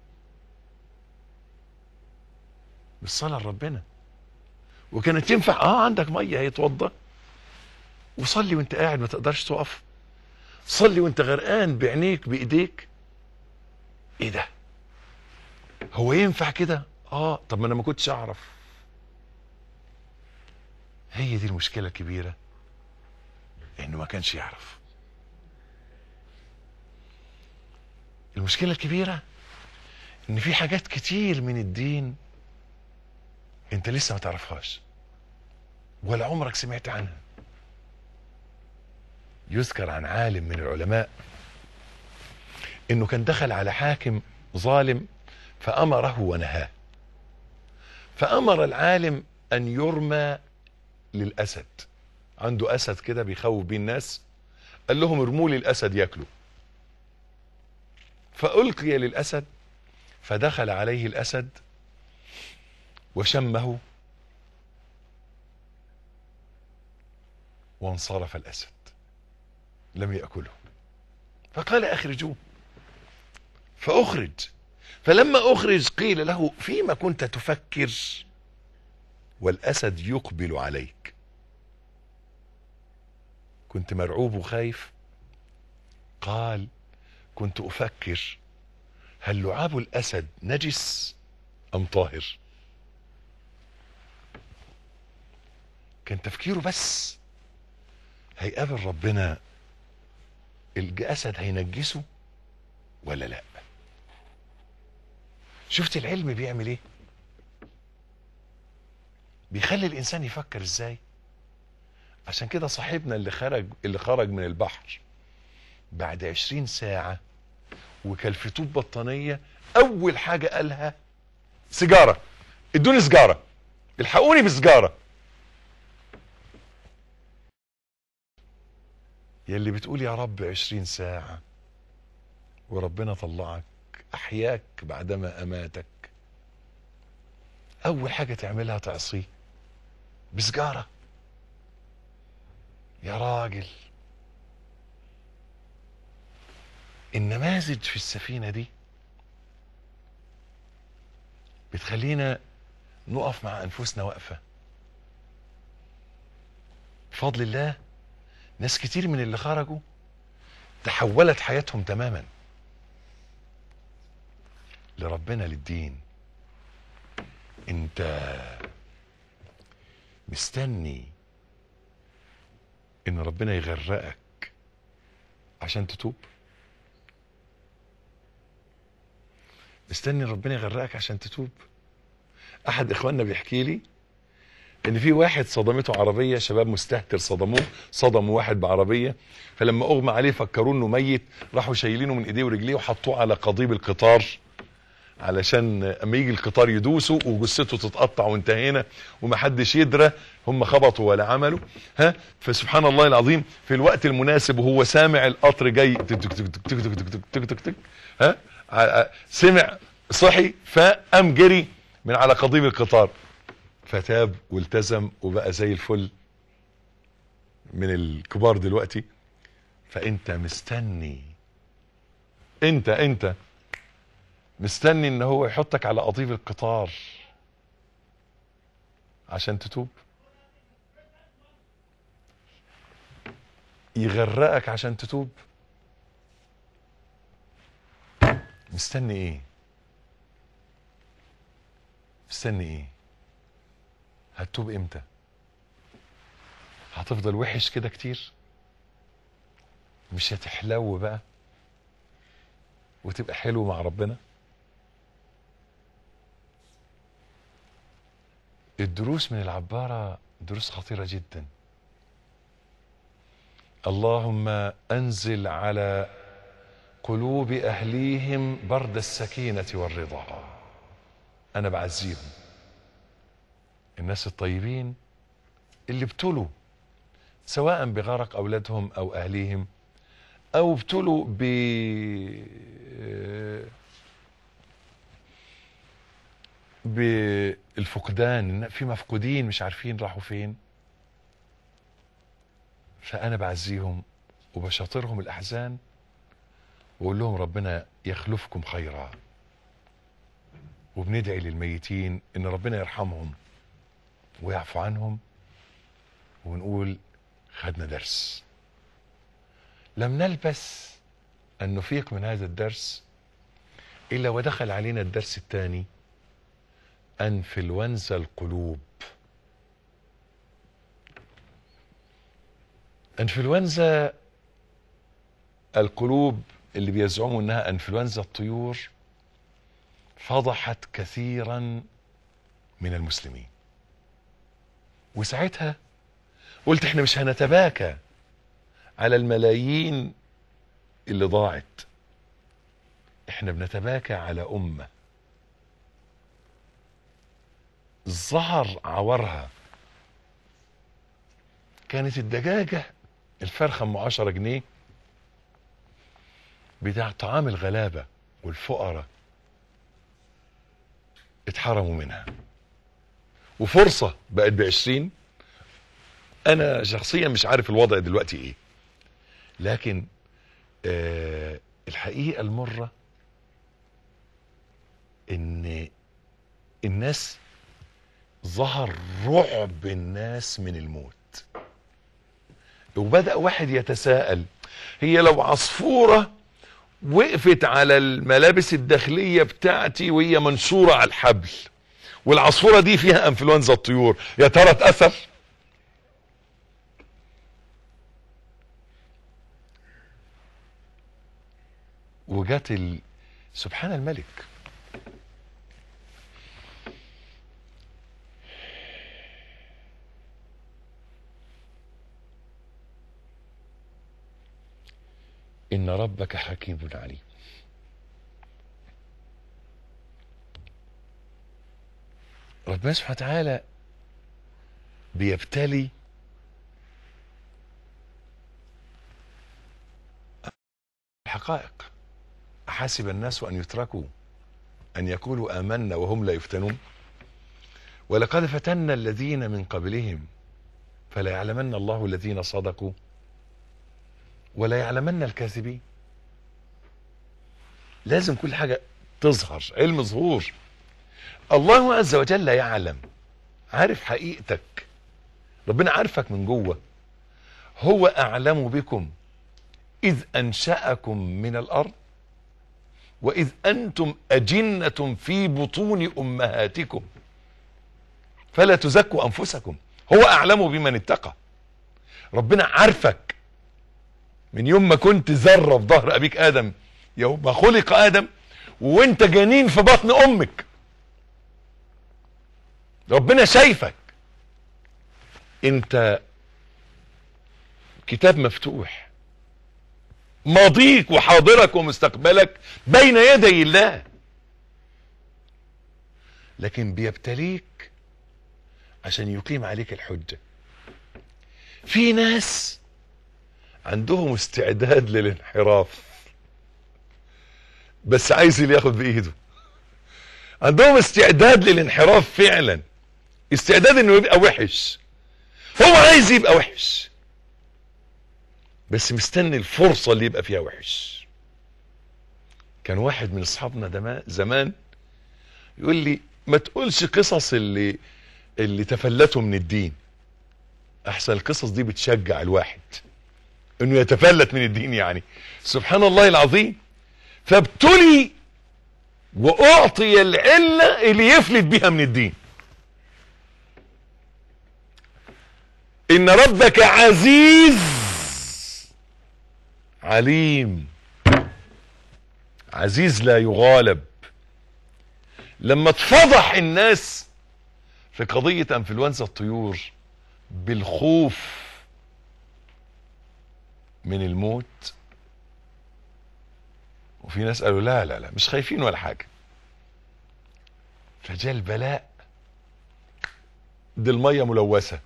بالصلاة لربنا وكانت ينفع اه عندك مية هيتوضى وصلي وانت قاعد ما تقدرش تقف صلي وانت غرقان بعينيك بايديك ايه ده هو ينفع كده اه طب ما انا ما كنتش اعرف هي دي المشكله الكبيره انه ما كانش يعرف المشكله الكبيره ان في حاجات كتير من الدين انت لسه ما تعرفهاش ولا عمرك سمعت عنها يذكر عن عالم من العلماء انه كان دخل على حاكم ظالم فامره ونهاه فامر العالم ان يرمى للاسد عنده اسد كده بيخوف بيه الناس قال لهم ارموا لي الاسد ياكله فالقي للاسد فدخل عليه الاسد وشمه وانصرف الاسد لم ياكله فقال اخرجوه فاخرج فلما اخرج قيل له فيما كنت تفكر والاسد يقبل عليك كنت مرعوب وخايف قال كنت افكر هل لعاب الاسد نجس ام طاهر كان تفكيره بس هيقابل ربنا الاسد هينجسه ولا لا شفت العلم بيعمل ايه بيخلي الانسان يفكر ازاي عشان كده صاحبنا اللي خرج اللي خرج من البحر بعد عشرين ساعة وكلفتوه بطانية أول حاجة قالها سيجارة ادوني سيجارة الحقوني بسجارة يلي بتقول يا رب عشرين ساعة وربنا طلعك أحياك بعدما أماتك أول حاجة تعملها تعصيه بسجارة يا راجل النماذج في السفينة دي بتخلينا نقف مع أنفسنا وقفة بفضل الله ناس كتير من اللي خرجوا تحولت حياتهم تماما لربنا للدين انت مستني ان ربنا يغرقك عشان تتوب مستني ربنا يغرقك عشان تتوب احد اخواننا بيحكي لي ان في واحد صدمته عربيه شباب مستهتر صدموه صدموا واحد بعربيه فلما اغمى عليه فكروه انه ميت راحوا شايلينه من ايديه ورجليه وحطوه على قضيب القطار علشان اما يجي القطار يدوسه وجثته تتقطع وانتهينا ومحدش يدرى هم خبطوا ولا عملوا ها فسبحان الله العظيم في الوقت المناسب وهو سامع القطر جاي تك تك تك تك تك تك تك تك تك تك ها ع- ع- سمع صحي فقام جري من على قضيب القطار فتاب والتزم وبقى زي الفل من الكبار دلوقتي فانت مستني انت انت مستني ان هو يحطك على قضيب القطار عشان تتوب يغرقك عشان تتوب مستني ايه مستني ايه هتتوب امتى هتفضل وحش كده كتير مش هتحلو بقى وتبقى حلو مع ربنا الدروس من العبارة دروس خطيرة جدا اللهم انزل على قلوب اهليهم برد السكينة والرضا انا بعزيهم الناس الطيبين اللي ابتلوا سواء بغرق اولادهم او اهليهم او ابتلوا ب بالفقدان إن في مفقودين مش عارفين راحوا فين فانا بعزيهم وبشاطرهم الاحزان واقول لهم ربنا يخلفكم خيرا وبندعي للميتين ان ربنا يرحمهم ويعفو عنهم ونقول خدنا درس لم نلبس ان نفيق من هذا الدرس الا ودخل علينا الدرس الثاني انفلونزا القلوب انفلونزا القلوب اللي بيزعموا انها انفلونزا الطيور فضحت كثيرا من المسلمين وساعتها قلت احنا مش هنتباكى على الملايين اللي ضاعت احنا بنتباكى على امه ظهر عورها كانت الدجاجة الفرخة ام 10 جنيه بتاع طعام الغلابة والفقراء اتحرموا منها وفرصة بقت بعشرين انا شخصيا مش عارف الوضع دلوقتي ايه لكن آه الحقيقة المرة ان الناس ظهر رعب الناس من الموت وبدأ واحد يتساءل هي لو عصفورة وقفت على الملابس الداخلية بتاعتي وهي منشورة على الحبل والعصفورة دي فيها انفلونزا الطيور يا ترى تأثر وجات ال... سبحان الملك إن ربك حكيم عليم ربنا سبحانه وتعالى بيبتلي الحقائق أحسب الناس أن يتركوا أن يقولوا آمنا وهم لا يفتنون ولقد فتنا الذين من قبلهم فلا يعلمن الله الذين صدقوا ولا يعلمن الكاذبين لازم كل حاجة تظهر علم ظهور الله عز وجل يعلم عارف حقيقتك ربنا عارفك من جوه هو أعلم بكم إذ أنشأكم من الأرض وإذ أنتم أجنة في بطون أمهاتكم فلا تزكوا أنفسكم هو أعلم بمن اتقى ربنا عارفك من يوم ما كنت ذرة في ظهر أبيك آدم يوم ما خلق آدم وانت جنين في بطن أمك ربنا شايفك انت كتاب مفتوح ماضيك وحاضرك ومستقبلك بين يدي الله لكن بيبتليك عشان يقيم عليك الحجة في ناس عندهم استعداد للانحراف بس عايز اللي ياخد بايده عندهم استعداد للانحراف فعلا استعداد انه يبقى وحش هو عايز يبقى وحش بس مستني الفرصة اللي يبقى فيها وحش كان واحد من اصحابنا دما- زمان يقول لي ما تقولش قصص اللي اللي تفلتوا من الدين احسن القصص دي بتشجع الواحد انه يتفلت من الدين يعني سبحان الله العظيم فابتلي واعطي العلة اللي يفلت بها من الدين ان ربك عزيز عليم عزيز لا يغالب لما اتفضح الناس في قضية انفلونزا الطيور بالخوف من الموت وفي ناس قالوا لا لا لا مش خايفين ولا حاجة فجاء البلاء دي المية ملوثة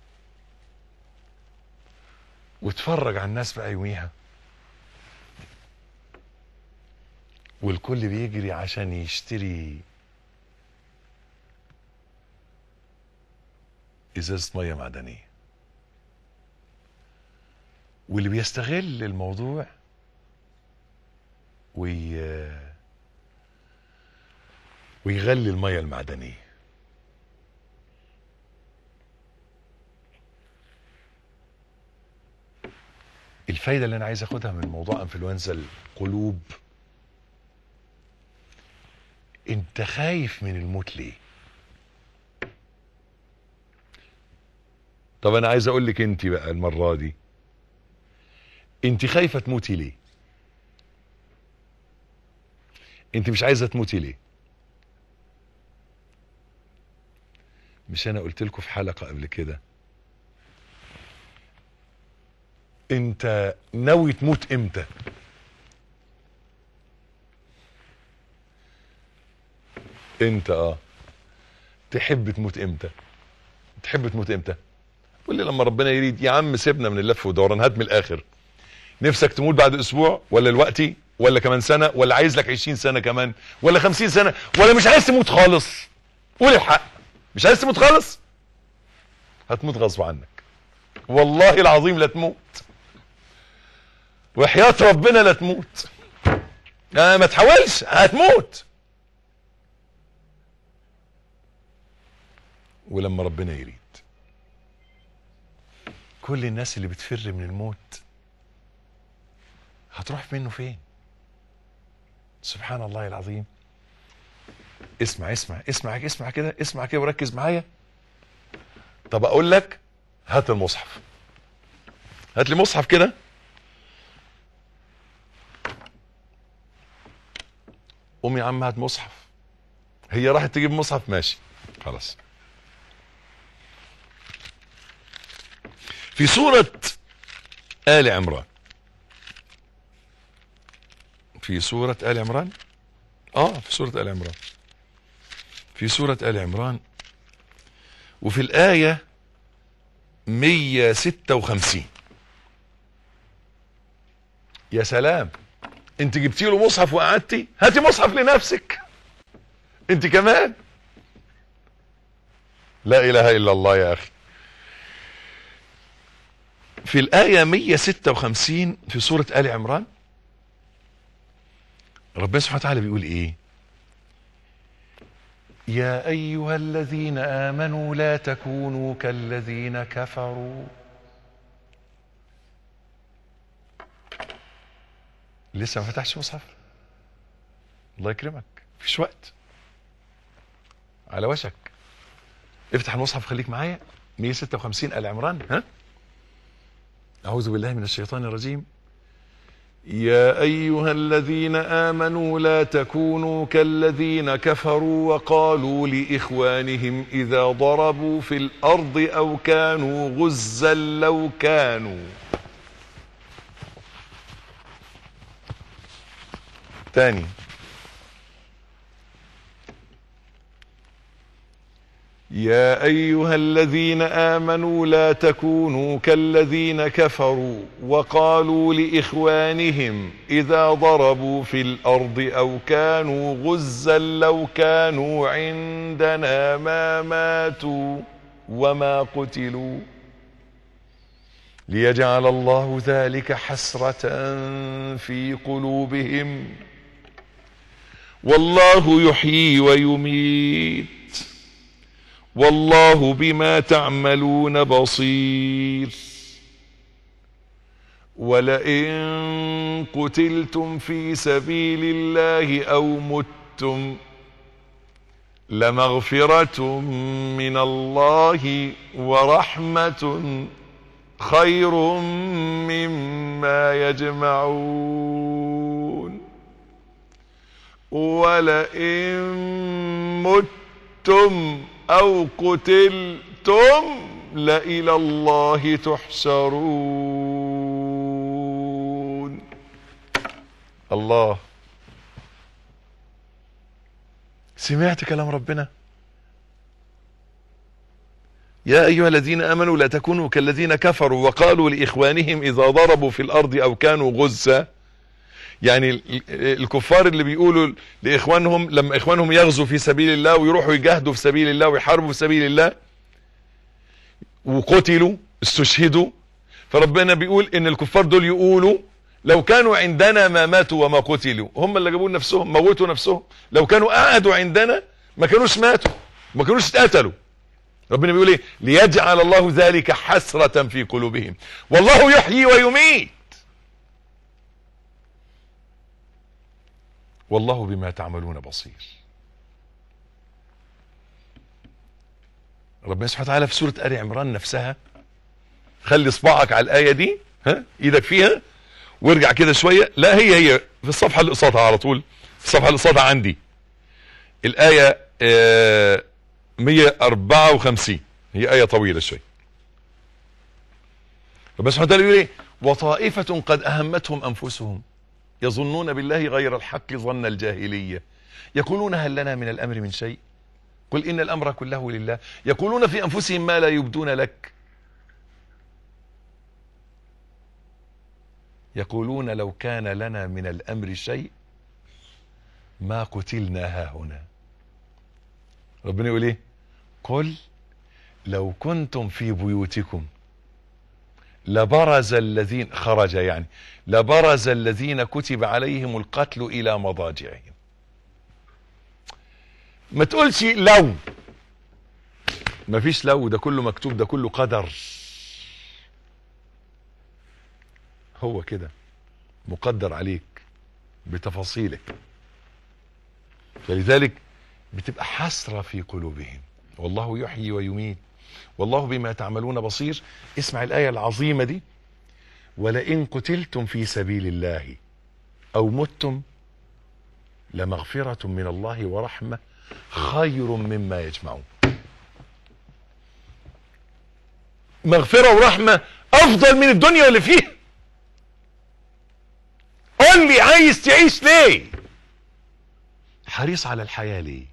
واتفرج على الناس بقى يوميها والكل بيجري عشان يشتري ازازة مية معدنية واللي بيستغل الموضوع وي... ويغلي المية المعدنية الفايدة اللي أنا عايز أخدها من موضوع أنفلونزا القلوب أنت خايف من الموت ليه؟ طب أنا عايز أقول لك أنت بقى المرة دي أنت خايفة تموتي ليه؟ أنت مش عايزة تموتي ليه؟ مش أنا قلت لكم في حلقة قبل كده انت ناوي تموت امتى انت اه تحب تموت امتى تحب تموت امتى قول لي لما ربنا يريد يا عم سيبنا من اللف ودوران هات من الاخر نفسك تموت بعد اسبوع ولا دلوقتي ولا كمان سنة ولا عايز لك 20 سنة كمان ولا 50 سنة ولا مش عايز تموت خالص قول الحق مش عايز تموت خالص هتموت غصب عنك والله العظيم لا تموت وحياة ربنا لا تموت آه ما تحاولش هتموت ولما ربنا يريد كل الناس اللي بتفر من الموت هتروح منه فين سبحان الله العظيم اسمع اسمع اسمع اسمع كده اسمع كده وركز معايا طب اقول لك هات المصحف هات لي مصحف كده قوم يا عم هات مصحف هي راحت تجيب مصحف ماشي خلاص في سورة آل عمران في سورة آل عمران اه في سورة آل عمران في سورة آل عمران وفي الآية 156 يا سلام انت جبتي له مصحف وقعدتي هاتي مصحف لنفسك انت كمان لا اله الا الله يا اخي في الآية 156 في سورة آل عمران ربنا سبحانه وتعالى بيقول ايه يا ايها الذين امنوا لا تكونوا كالذين كفروا لسه ما فتحش مصحف الله يكرمك مفيش وقت على وشك افتح المصحف خليك معايا 156 ال عمران ها اعوذ بالله من الشيطان الرجيم يا ايها الذين امنوا لا تكونوا كالذين كفروا وقالوا لاخوانهم اذا ضربوا في الارض او كانوا غزا لو كانوا تاني يا ايها الذين امنوا لا تكونوا كالذين كفروا وقالوا لاخوانهم اذا ضربوا في الارض او كانوا غزا لو كانوا عندنا ما ماتوا وما قتلوا ليجعل الله ذلك حسرة في قلوبهم والله يحيي ويميت والله بما تعملون بصير ولئن قتلتم في سبيل الله او متم لمغفرة من الله ورحمة خير مما يجمعون ولئن متم او قتلتم لإلى الله تحشرون الله سمعت كلام ربنا يا أيها الذين آمنوا لا تكونوا كالذين كفروا وقالوا لإخوانهم إذا ضربوا في الأرض أو كانوا غزة يعني ال- الكفار اللي بيقولوا لإخوانهم لما إخوانهم يغزوا في سبيل الله ويروحوا يجاهدوا في سبيل الله ويحاربوا في سبيل الله وقتلوا استشهدوا فربنا بيقول ان الكفار دول يقولوا لو كانوا عندنا ما ماتوا وما قتلوا هم اللي جابوا نفسهم موتوا نفسهم لو كانوا قعدوا عندنا ما كانوش ماتوا ما كانوش اتقتلوا ربنا بيقول ايه ليجعل الله ذلك حسرة في قلوبهم والله يحيي ويميت والله بما تعملون بصير ربنا سبحانه وتعالى في سورة آل عمران نفسها خلي صباعك على الآية دي ها ايدك فيها وارجع كده شوية لا هي هي في الصفحة اللي قصادها على طول في الصفحة اللي قصادها عندي الآية آه 154 هي آية طويلة شوية ربنا سبحانه وتعالى يقول ايه وطائفة قد أهمتهم أنفسهم يظنون بالله غير الحق ظن الجاهلية يقولون هل لنا من الأمر من شيء قل إن الأمر كله لله يقولون في أنفسهم ما لا يبدون لك يقولون لو كان لنا من الأمر شيء ما قتلنا ها هنا ربنا يقول ايه قل لو كنتم في بيوتكم لبرز الذين خرج يعني لبرز الذين كتب عليهم القتل الى مضاجعهم ما تقولش لو ما فيش لو ده كله مكتوب ده كله قدر هو كده مقدر عليك بتفاصيلك فلذلك بتبقى حسرة في قلوبهم والله يحيي ويميت والله بما تعملون بصير اسمع الآية العظيمة دي ولئن قتلتم في سبيل الله أو متم لمغفرة من الله ورحمة خير مما يجمعون مغفرة ورحمة أفضل من الدنيا واللي فيها قول لي عايز تعيش ليه حريص على الحياة ليه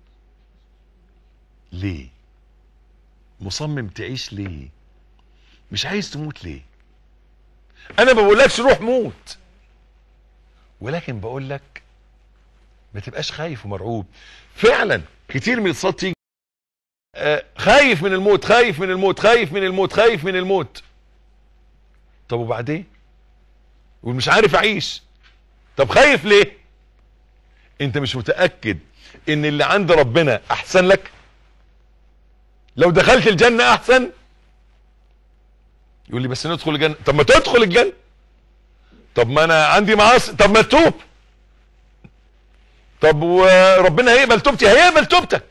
ليه مصمم تعيش ليه مش عايز تموت ليه انا ما بقولكش روح موت ولكن بقول لك ما تبقاش خايف ومرعوب فعلا كتير من الاتصالات تيجي آه خايف من الموت خايف من الموت خايف من الموت خايف من الموت طب وبعدين ومش عارف اعيش طب خايف ليه انت مش متأكد ان اللي عند ربنا احسن لك لو دخلت الجنة احسن يقول لي بس ندخل الجنة طب ما تدخل الجنة طب ما انا عندي معاصي طب ما تتوب طب وربنا هيقبل توبتي هيقبل توبتك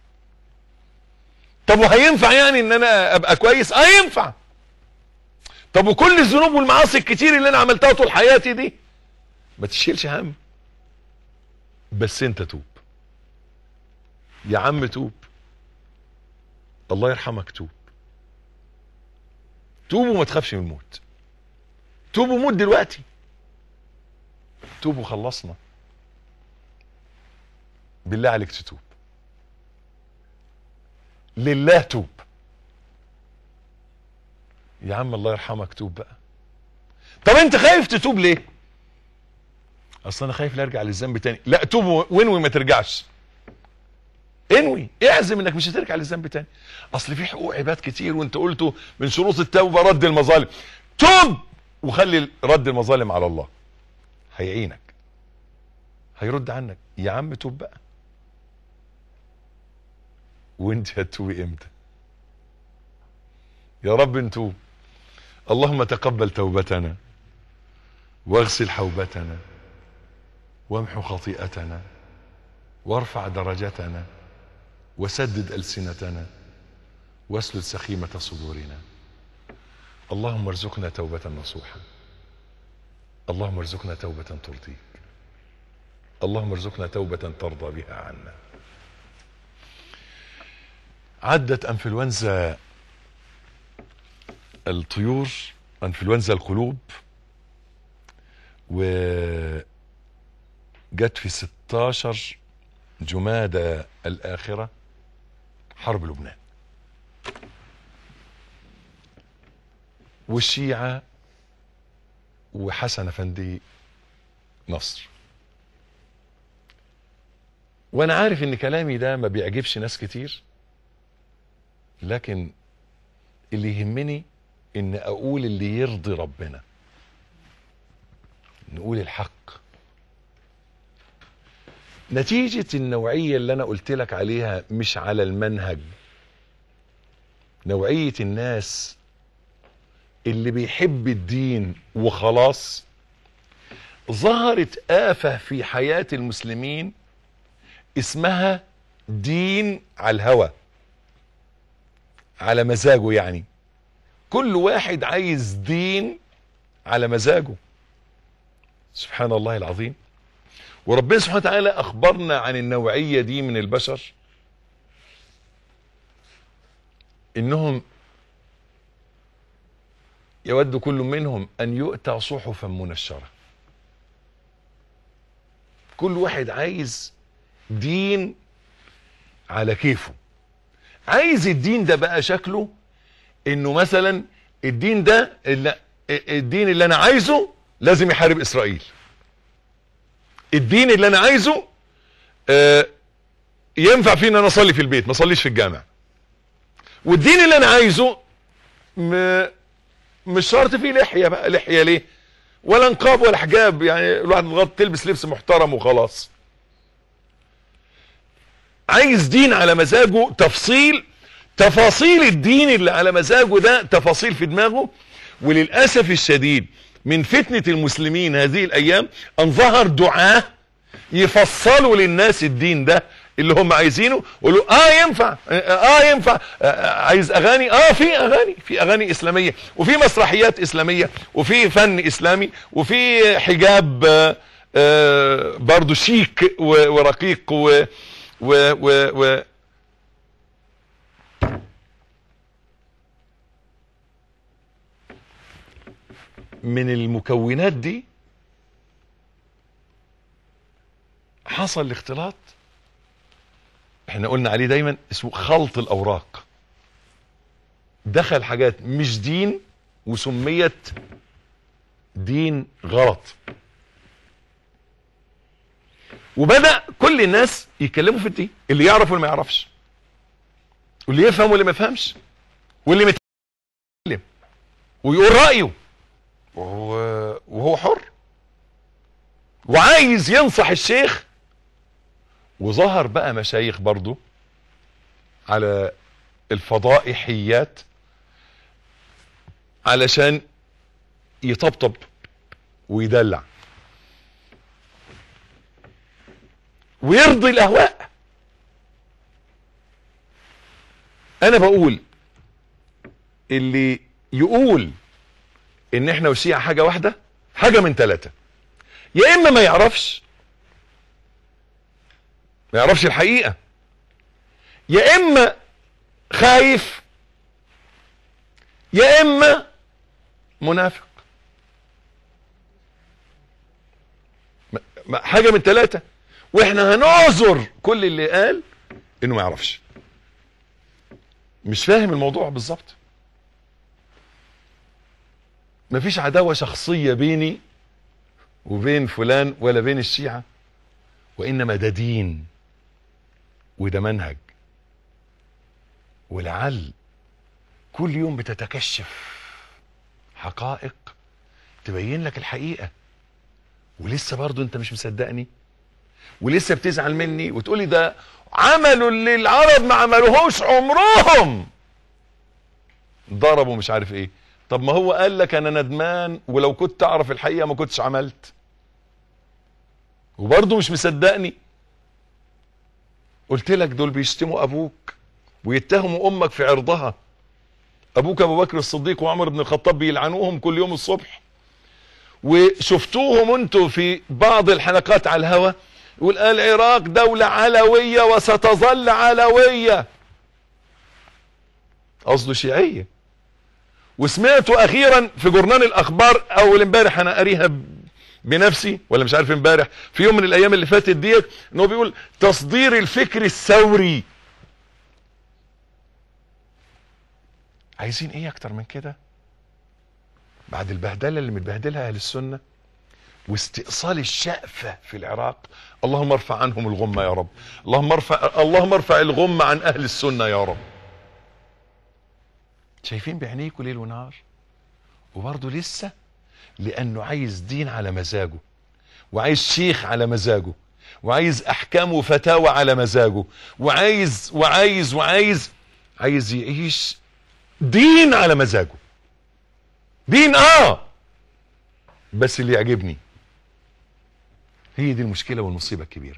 طب وهينفع يعني ان انا ابقى كويس اه ينفع طب وكل الذنوب والمعاصي الكتير اللي انا عملتها طول حياتي دي ما تشيلش هم بس انت توب يا عم توب الله يرحمك توب توب وما تخافش من الموت توب وموت دلوقتي توب وخلصنا بالله عليك تتوب لله توب يا عم الله يرحمك توب بقى طب انت خايف تتوب ليه اصل انا خايف لا ارجع للذنب تاني لا توب وانوي ما ترجعش انوي اعزم انك مش هترجع للذنب تاني اصل في حقوق عباد كتير وانت قلته من شروط التوبه رد المظالم توب وخلي رد المظالم على الله هيعينك هيرد عنك يا عم توب بقى وانت هتوبي امتى يا رب نتوب اللهم تقبل توبتنا واغسل حوبتنا وامحو خطيئتنا وارفع درجتنا وسدد ألسنتنا واسلل سخيمة صدورنا اللهم ارزقنا توبة نصوحا اللهم ارزقنا توبة ترضيك اللهم ارزقنا توبة ترضى بها عنا عدت انفلونزا الطيور انفلونزا القلوب وجت في 16 جمادى الآخرة حرب لبنان والشيعة وحسن أفندي نصر وانا عارف ان كلامي ده ما بيعجبش ناس كتير لكن اللي يهمني ان اقول اللي يرضي ربنا نقول الحق نتيجة النوعية اللي انا قلت لك عليها مش على المنهج نوعية الناس اللي بيحب الدين وخلاص ظهرت آفة في حياة المسلمين اسمها دين على الهوى على مزاجه يعني كل واحد عايز دين على مزاجه سبحان الله العظيم وربنا سبحانه وتعالى اخبرنا عن النوعية دي من البشر انهم يود كل منهم ان يؤتى صحفا منشرة كل واحد عايز دين على كيفه عايز الدين ده بقى شكله انه مثلا الدين ده اللي الدين اللي انا عايزه لازم يحارب اسرائيل الدين اللي انا عايزه آه ينفع فينا انا اصلي في البيت ما اصليش في الجامع والدين اللي انا عايزه م... مش شرط فيه لحيه بقى لحيه ليه ولا نقاب ولا حجاب يعني الواحد مغطى تلبس لبس محترم وخلاص عايز دين على مزاجه تفصيل تفاصيل الدين اللي على مزاجه ده تفاصيل في دماغه وللأسف الشديد من فتنة المسلمين هذه الأيام أن ظهر دعاة يفصلوا للناس الدين ده اللي هم عايزينه يقولوا اه ينفع اه ينفع آه عايز اغاني اه في اغاني في اغاني اسلاميه وفي مسرحيات اسلاميه وفي فن اسلامي وفي حجاب آه آه برضو شيك ورقيق و و و و من المكونات دي حصل الاختلاط احنا قلنا عليه دايما اسمه خلط الاوراق دخل حاجات مش دين وسميت دين غلط وبدأ كل الناس يتكلموا في الدين اللي يعرف واللي ما يعرفش واللي يفهم واللي ما يفهمش واللي متكلم ويقول رأيه وهو, وهو حر وعايز ينصح الشيخ وظهر بقى مشايخ برضو على الفضائحيات علشان يطبطب ويدلع ويرضي الاهواء انا بقول اللي يقول ان احنا والشيعة حاجة واحدة حاجة من ثلاثة يا اما ما يعرفش ما يعرفش الحقيقة يا اما خايف يا اما منافق حاجة من ثلاثة واحنا هنعذر كل اللي قال انه ما يعرفش مش فاهم الموضوع بالظبط مفيش عداوة شخصية بيني وبين فلان ولا بين الشيعة وإنما ده دين وده منهج ولعل كل يوم بتتكشف حقائق تبين لك الحقيقة ولسه برضو انت مش مصدقني ولسه بتزعل مني وتقولي ده عملوا اللي العرب ما عملوهوش عمرهم ضربوا مش عارف ايه طب ما هو قال لك انا ندمان ولو كنت اعرف الحقيقة ما كنتش عملت وبرضه مش مصدقني قلت لك دول بيشتموا ابوك ويتهموا امك في عرضها ابوك ابو بكر الصديق وعمر بن الخطاب بيلعنوهم كل يوم الصبح وشفتوهم انتوا في بعض الحلقات على الهوا يقول العراق دولة علوية وستظل علوية قصده شيعية وسمعته اخيرا في جورنال الاخبار اول امبارح انا قاريها بنفسي ولا مش عارف امبارح في يوم من الايام اللي فاتت ديت ان هو بيقول تصدير الفكر الثوري عايزين ايه اكتر من كده بعد البهدله اللي متبهدلها اهل السنه واستئصال الشأفة في العراق اللهم ارفع عنهم الغمة يا رب اللهم ارفع اللهم ارفع الغمة عن اهل السنة يا رب شايفين بعينيكوا ليل ونهار وبرضه لسه لانه عايز دين على مزاجه وعايز شيخ على مزاجه وعايز احكام وفتاوى على مزاجه وعايز وعايز وعايز عايز يعيش دين على مزاجه دين اه بس اللي يعجبني هي دي المشكلة والمصيبة الكبيرة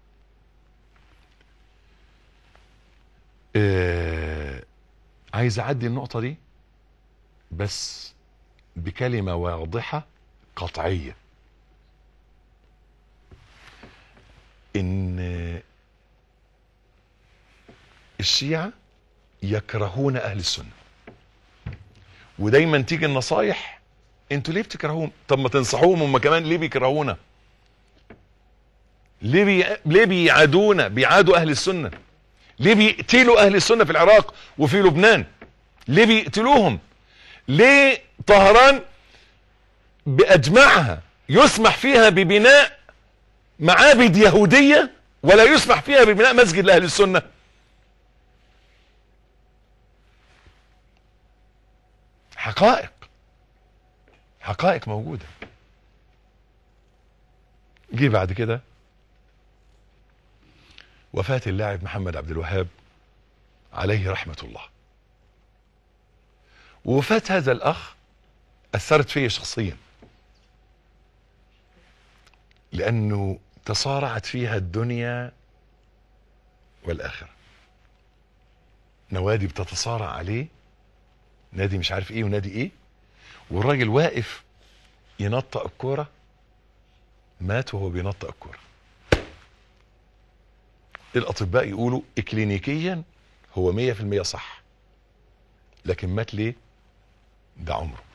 آه عايز اعدي النقطة دي بس بكلمة واضحة قطعية ان الشيعة يكرهون اهل السنة ودايما تيجي النصايح انتوا ليه بتكرهوهم طب ما تنصحوهم هم كمان ليه بيكرهونا ليه بي... ليه بيعادونا بيعادوا اهل السنة ليه بيقتلوا اهل السنة في العراق وفي لبنان ليه بيقتلوهم ليه طهران باجمعها يسمح فيها ببناء معابد يهودية ولا يسمح فيها ببناء مسجد لاهل السنة حقائق حقائق موجودة جه بعد كده وفاة اللاعب محمد عبد الوهاب عليه رحمة الله ووفاة هذا الأخ أثرت فيا شخصيا لأنه تصارعت فيها الدنيا والآخرة نوادي بتتصارع عليه نادي مش عارف ايه ونادي ايه والراجل واقف ينطق الكورة مات وهو بينطق الكورة الاطباء يقولوا اكلينيكيا هو مية في المية صح لكن مات ليه ده عمره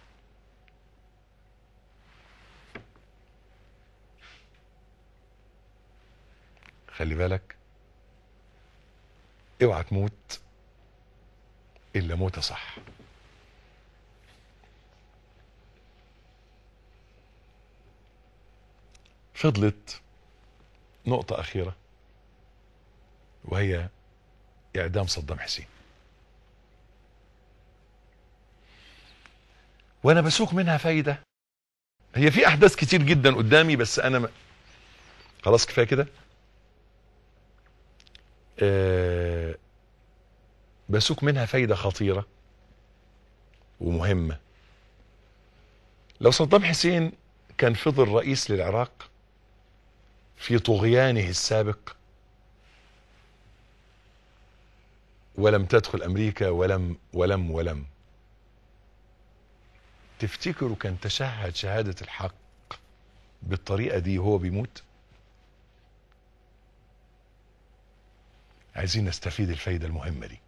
خلي بالك اوعى تموت الا موتة صح فضلت نقطة أخيرة وهي إعدام صدام حسين وأنا بسوق منها فايدة هي في أحداث كتير جدا قدامي بس أنا م... خلاص كفاية كده أه... بسوق منها فايدة خطيرة ومهمة لو صدام حسين كان فضل رئيس للعراق في طغيانه السابق ولم تدخل امريكا ولم ولم ولم تفتكروا كان تشهد شهادة الحق بالطريقة دي وهو بيموت عايزين نستفيد الفايدة المهمة دي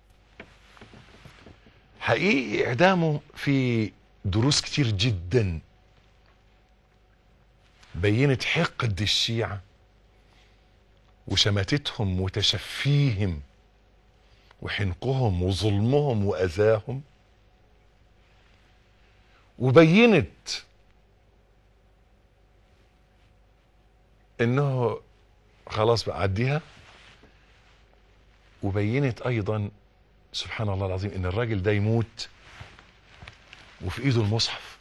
حقيقي اعدامه في دروس كتير جدا بينت حقد الشيعة وشماتتهم وتشفيهم وحنقهم وظلمهم واذاهم وبينت انه خلاص بقى عديها وبينت ايضا سبحان الله العظيم ان الراجل ده يموت وفي ايده المصحف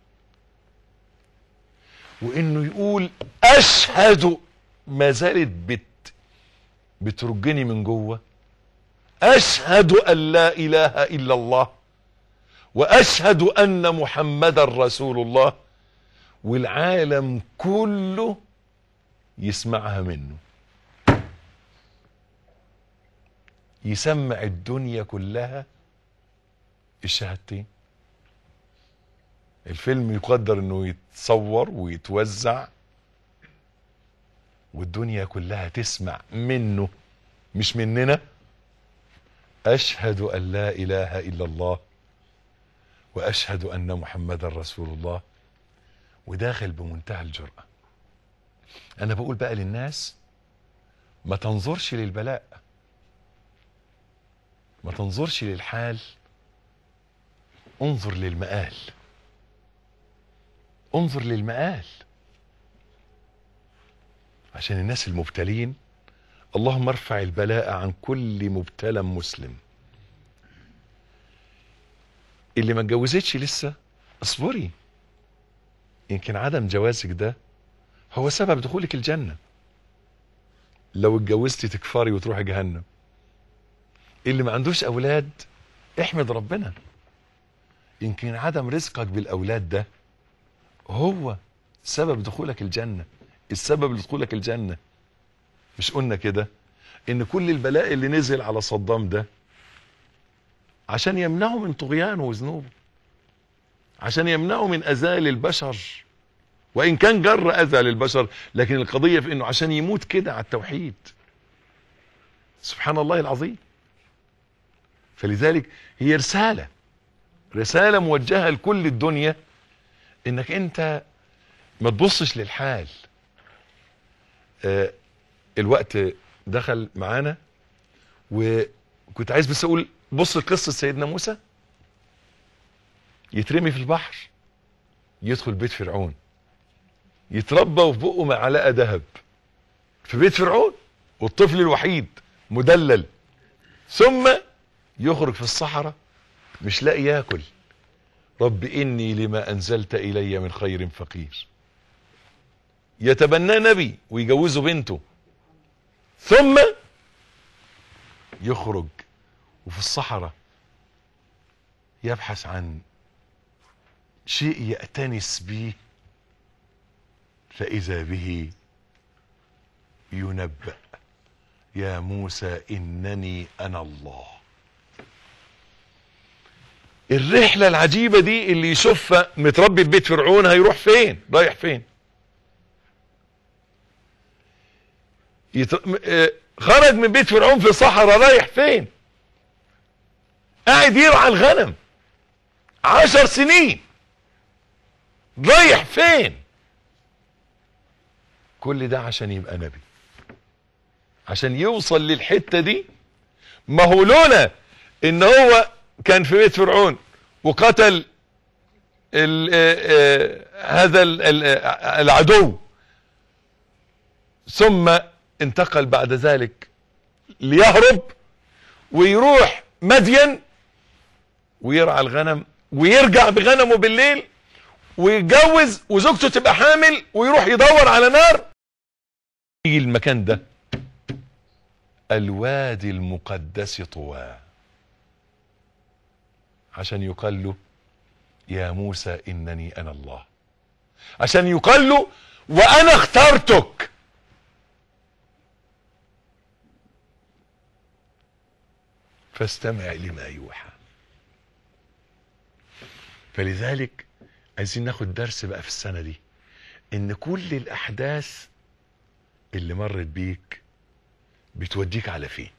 وانه يقول اشهد ما زالت بت بترجني من جوه اشهد ان لا اله الا الله واشهد ان محمدا رسول الله والعالم كله يسمعها منه يسمع الدنيا كلها الشهادتين الفيلم يقدر انه يتصور ويتوزع والدنيا كلها تسمع منه مش مننا اشهد ان لا اله الا الله واشهد ان محمدا رسول الله وداخل بمنتهى الجرأة انا بقول بقى للناس ما تنظرش للبلاء ما تنظرش للحال انظر للمآل انظر للمآل عشان الناس المبتلين اللهم ارفع البلاء عن كل مبتلى مسلم اللي ما اتجوزتش لسه اصبري يمكن عدم جوازك ده هو سبب دخولك الجنة لو اتجوزتي تكفري وتروحي جهنم اللي ما عندوش اولاد احمد ربنا يمكن عدم رزقك بالاولاد ده هو سبب دخولك الجنة السبب لدخولك الجنة مش قلنا كده ان كل البلاء اللي نزل على صدام ده عشان يمنعه من طغيانه وذنوبه عشان يمنعه من اذى للبشر وان كان جر اذى للبشر لكن القضية في انه عشان يموت كده على التوحيد سبحان الله العظيم فلذلك هي رسالة رسالة موجهة لكل الدنيا انك انت ما تبصش للحال آه الوقت دخل معانا وكنت عايز بس اقول بص لقصة سيدنا موسى يترمي في البحر يدخل بيت فرعون يتربى وفي بقه معلقة ذهب في بيت فرعون والطفل الوحيد مدلل ثم يخرج في الصحراء مش لاقي ياكل رب اني لما انزلت الي من خير فقير يتبناه نبي ويجوزه بنته ثم يخرج وفي الصحراء يبحث عن شيء يأتنس به فإذا به ينبأ يا موسى إنني أنا الله الرحلة العجيبة دي اللي يشوفها متربي في بيت فرعون هيروح فين رايح فين يتر... اه... خرج من بيت فرعون في صحراء رايح فين قاعد يرعى الغنم عشر سنين رايح فين كل ده عشان يبقى نبي عشان يوصل للحتة دي ما هو لولا ان هو كان في بيت فرعون وقتل ال اه هذا ال العدو ثم انتقل بعد ذلك ليهرب ويروح مدين ويرعى الغنم ويرجع بغنمه بالليل ويتجوز وزوجته تبقى حامل ويروح يدور على نار يجي المكان ده الوادي المقدس طوى عشان يقال له يا موسى انني انا الله عشان يقال له وانا اخترتك فاستمع لما يوحى فلذلك عايزين ناخد درس بقى في السنة دي ان كل الاحداث اللي مرت بيك بتوديك على فين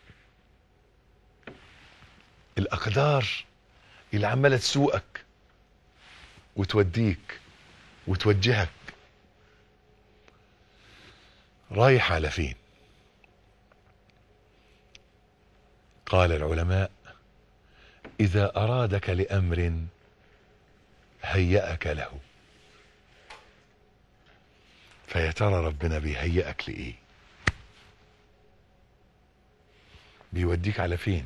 الاقدار اللي عمالة تسوقك وتوديك وتوجهك رايح على فين قال العلماء اذا ارادك لامر هيأك له فيا ترى ربنا بيهيئك لايه بيوديك على فين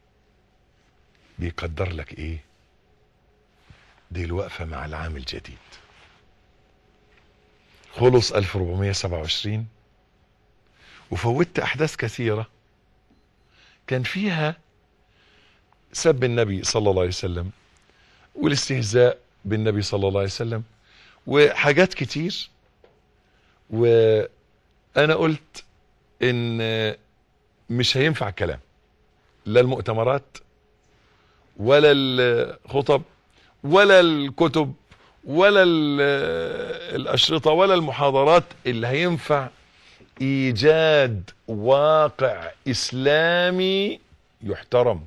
بيقدر لك ايه دي الوقفة مع العام الجديد خلص 1427 وفوتت احداث كثيرة كان فيها سب النبي صلى الله عليه وسلم والاستهزاء بالنبي صلى الله عليه وسلم وحاجات كتير وانا قلت ان مش هينفع الكلام لا المؤتمرات ولا الخطب ولا الكتب ولا ال- الأشرطة ولا المحاضرات اللي هينفع إيجاد واقع إسلامي يحترم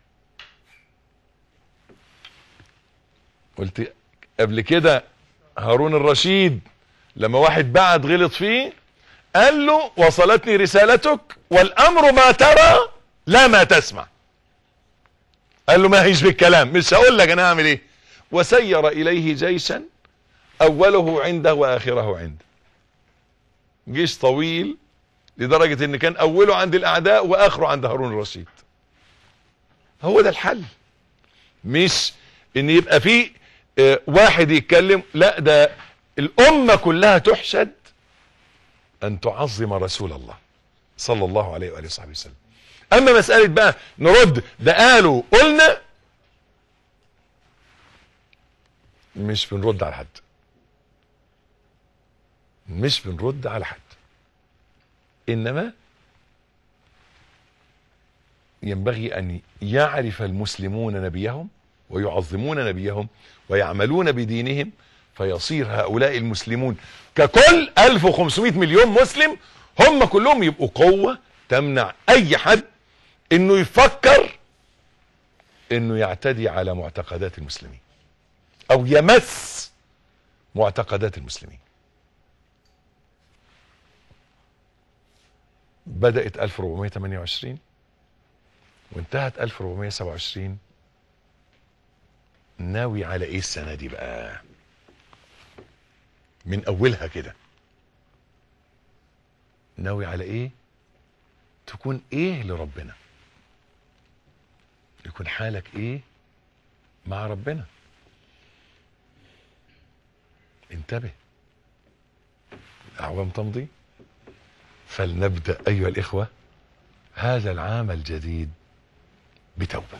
قلت قبل كده هارون الرشيد لما واحد بعد غلط فيه قال له وصلتني رسالتك والأمر ما ترى لا ما تسمع قال له ما هيش بالكلام مش هقول لك انا هعمل ايه وسير اليه جيشا اوله عنده واخره عنده جيش طويل لدرجة ان كان اوله عند الاعداء واخره عند هارون الرشيد هو ده الحل مش ان يبقى في آه، واحد يتكلم لا ده الامة كلها تحشد ان تعظم رسول الله صلى الله عليه وآله وصحبه وسلم اما مسألة بقى نرد ده قالوا قلنا مش بنرد على حد مش بنرد على حد انما ينبغي ان يعرف المسلمون نبيهم ويعظمون نبيهم ويعملون بدينهم فيصير هؤلاء المسلمون ككل 1500 مليون مسلم هم كلهم يبقوا قوة تمنع اي حد انه يفكر انه يعتدي على معتقدات المسلمين او يمس معتقدات المسلمين بدأت 1428 وانتهت 1427 ناوي على ايه السنة دي بقى من اولها كده ناوي على ايه تكون ايه لربنا يكون حالك ايه مع ربنا انتبه الاعوام تمضي فلنبدأ ايها الاخوة هذا العام الجديد بتوبة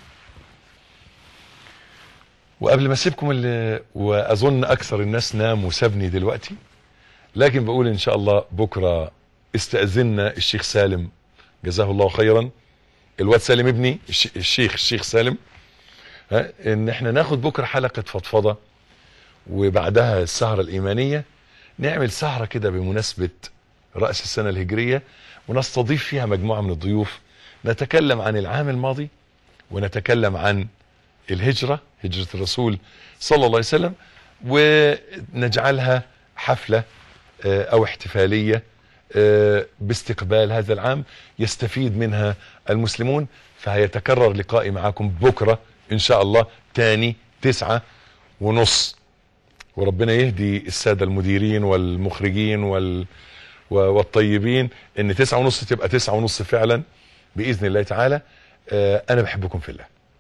وقبل ما اسيبكم اللي واظن اكثر الناس نام وسابني دلوقتي لكن بقول ان شاء الله بكرة استأذنا الشيخ سالم جزاه الله خيرا الواد سالم ابني الش- الشيخ الشيخ سالم ها ان احنا ناخد بكرة حلقة فضفضة وبعدها السهرة الايمانية نعمل سهرة كده بمناسبة رأس السنة الهجرية ونستضيف فيها مجموعة من الضيوف نتكلم عن العام الماضي ونتكلم عن الهجرة هجرة الرسول صلى الله عليه وسلم ونجعلها حفلة آه، او احتفالية آه، باستقبال هذا العام يستفيد منها المسلمون فهيتكرر لقائي معكم بكرة ان شاء الله تاني تسعة ونص وربنا يهدي السادة المديرين والمخرجين وال و- والطيبين ان تسعة ونص تبقى تسعة ونص فعلا بإذن الله تعالى آه، انا بحبكم في الله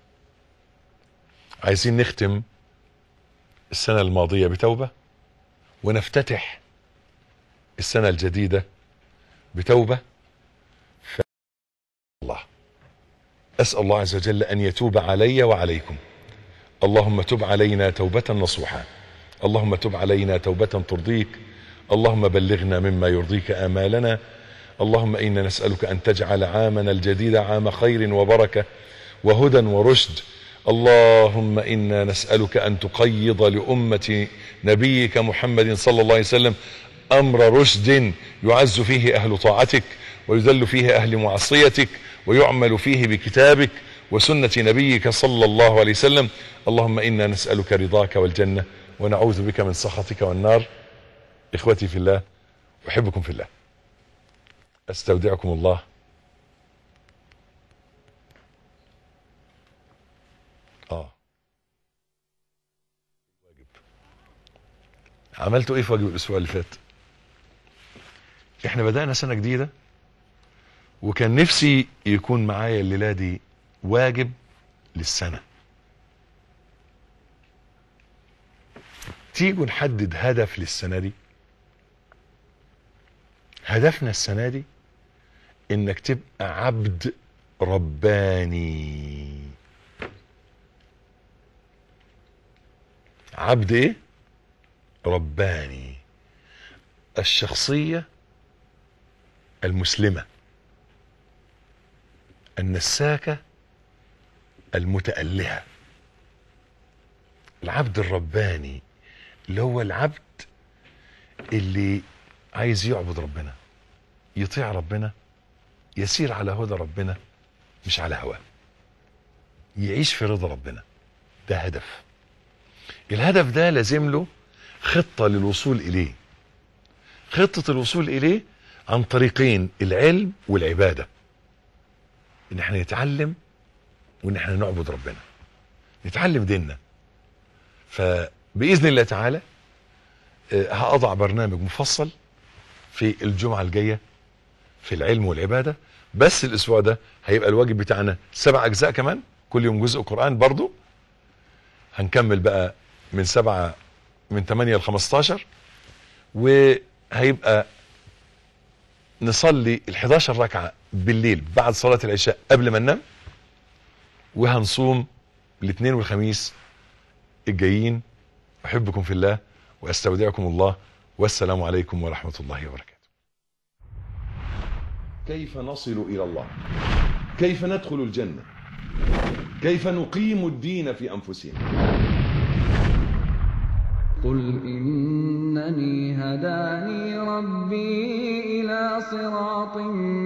عايزين نختم السنة الماضية بتوبة ونفتتح السنة الجديدة بتوبة ف... الله أسأل الله عز وجل أن يتوب علي وعليكم اللهم تب علينا توبة نصوحا اللهم تب علينا توبة ترضيك اللهم بلغنا مما يرضيك آمالنا اللهم إنا نسألك أن تجعل عامنا الجديد عام خير وبركة وهدى ورشد اللهم إنا نسألك أن تقيض لأمة نبيك محمد صلى الله عليه وسلم أمر رشد يعز فيه أهل طاعتك ويذل فيه أهل معصيتك ويعمل فيه بكتابك وسنة نبيك صلى الله عليه وسلم اللهم إنا نسألك رضاك والجنة ونعوذ بك من سخطك والنار إخوتي في الله أحبكم في الله استودعكم الله اه واجب عملتوا ايه في واجب الاسبوع اللي فات احنا بدأنا سنة جديدة وكان نفسي يكون معايا الليلة دي واجب للسنة تيجوا نحدد هدف للسنة دي هدفنا السنة دي انك تبقى عبد رباني عبد ايه رباني الشخصية المسلمة النساكة المتألهة العبد الرباني اللي هو العبد اللي عايز يعبد ربنا يطيع ربنا يسير على هدى ربنا مش على هواه يعيش في رضا ربنا ده هدف الهدف ده لازم له خطة للوصول إليه خطة الوصول إليه عن طريقين العلم والعبادة إن احنا نتعلم وإن احنا نعبد ربنا نتعلم ديننا فبإذن الله تعالى آه، هأضع برنامج مفصل في الجمعة الجاية في العلم والعبادة بس الأسبوع ده هيبقى الواجب بتاعنا سبع أجزاء كمان كل يوم جزء قرآن برضو هنكمل بقى من سبعة من 8 ل 15 وهيبقى نصلي ال 11 ركعة بالليل بعد صلاة العشاء قبل ما ننام وهنصوم الاثنين والخميس الجايين أحبكم في الله وأستودعكم الله والسلام عليكم ورحمة الله وبركاته كيف نصل إلى الله كيف ندخل الجنة كيف نقيم الدين في أنفسنا قل إنني هداني ربي إلى صراط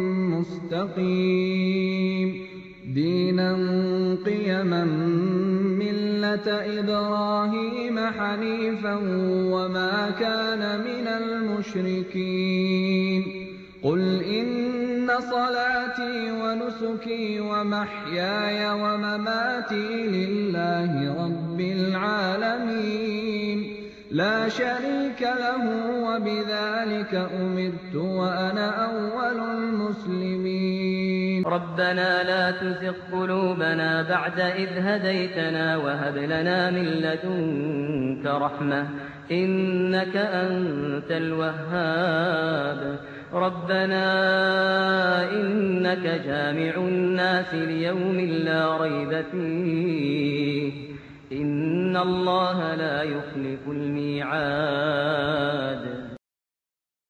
مستقيم دينا قيما ملة إبراهيم حنيفا وما كان من المشركين قل إن صلاتي ونسكي ومحياي ومماتي لله رب العالمين لا شريك له وبذلك أمرت وأنا أول المسلمين ربنا لا تزغ قلوبنا بعد إذ هديتنا وهب لنا من لدنك رحمة إنك أنت الوهاب ربنا إنك جامع الناس ليوم لا ريب فيه إن الله لا يخلف الميعاد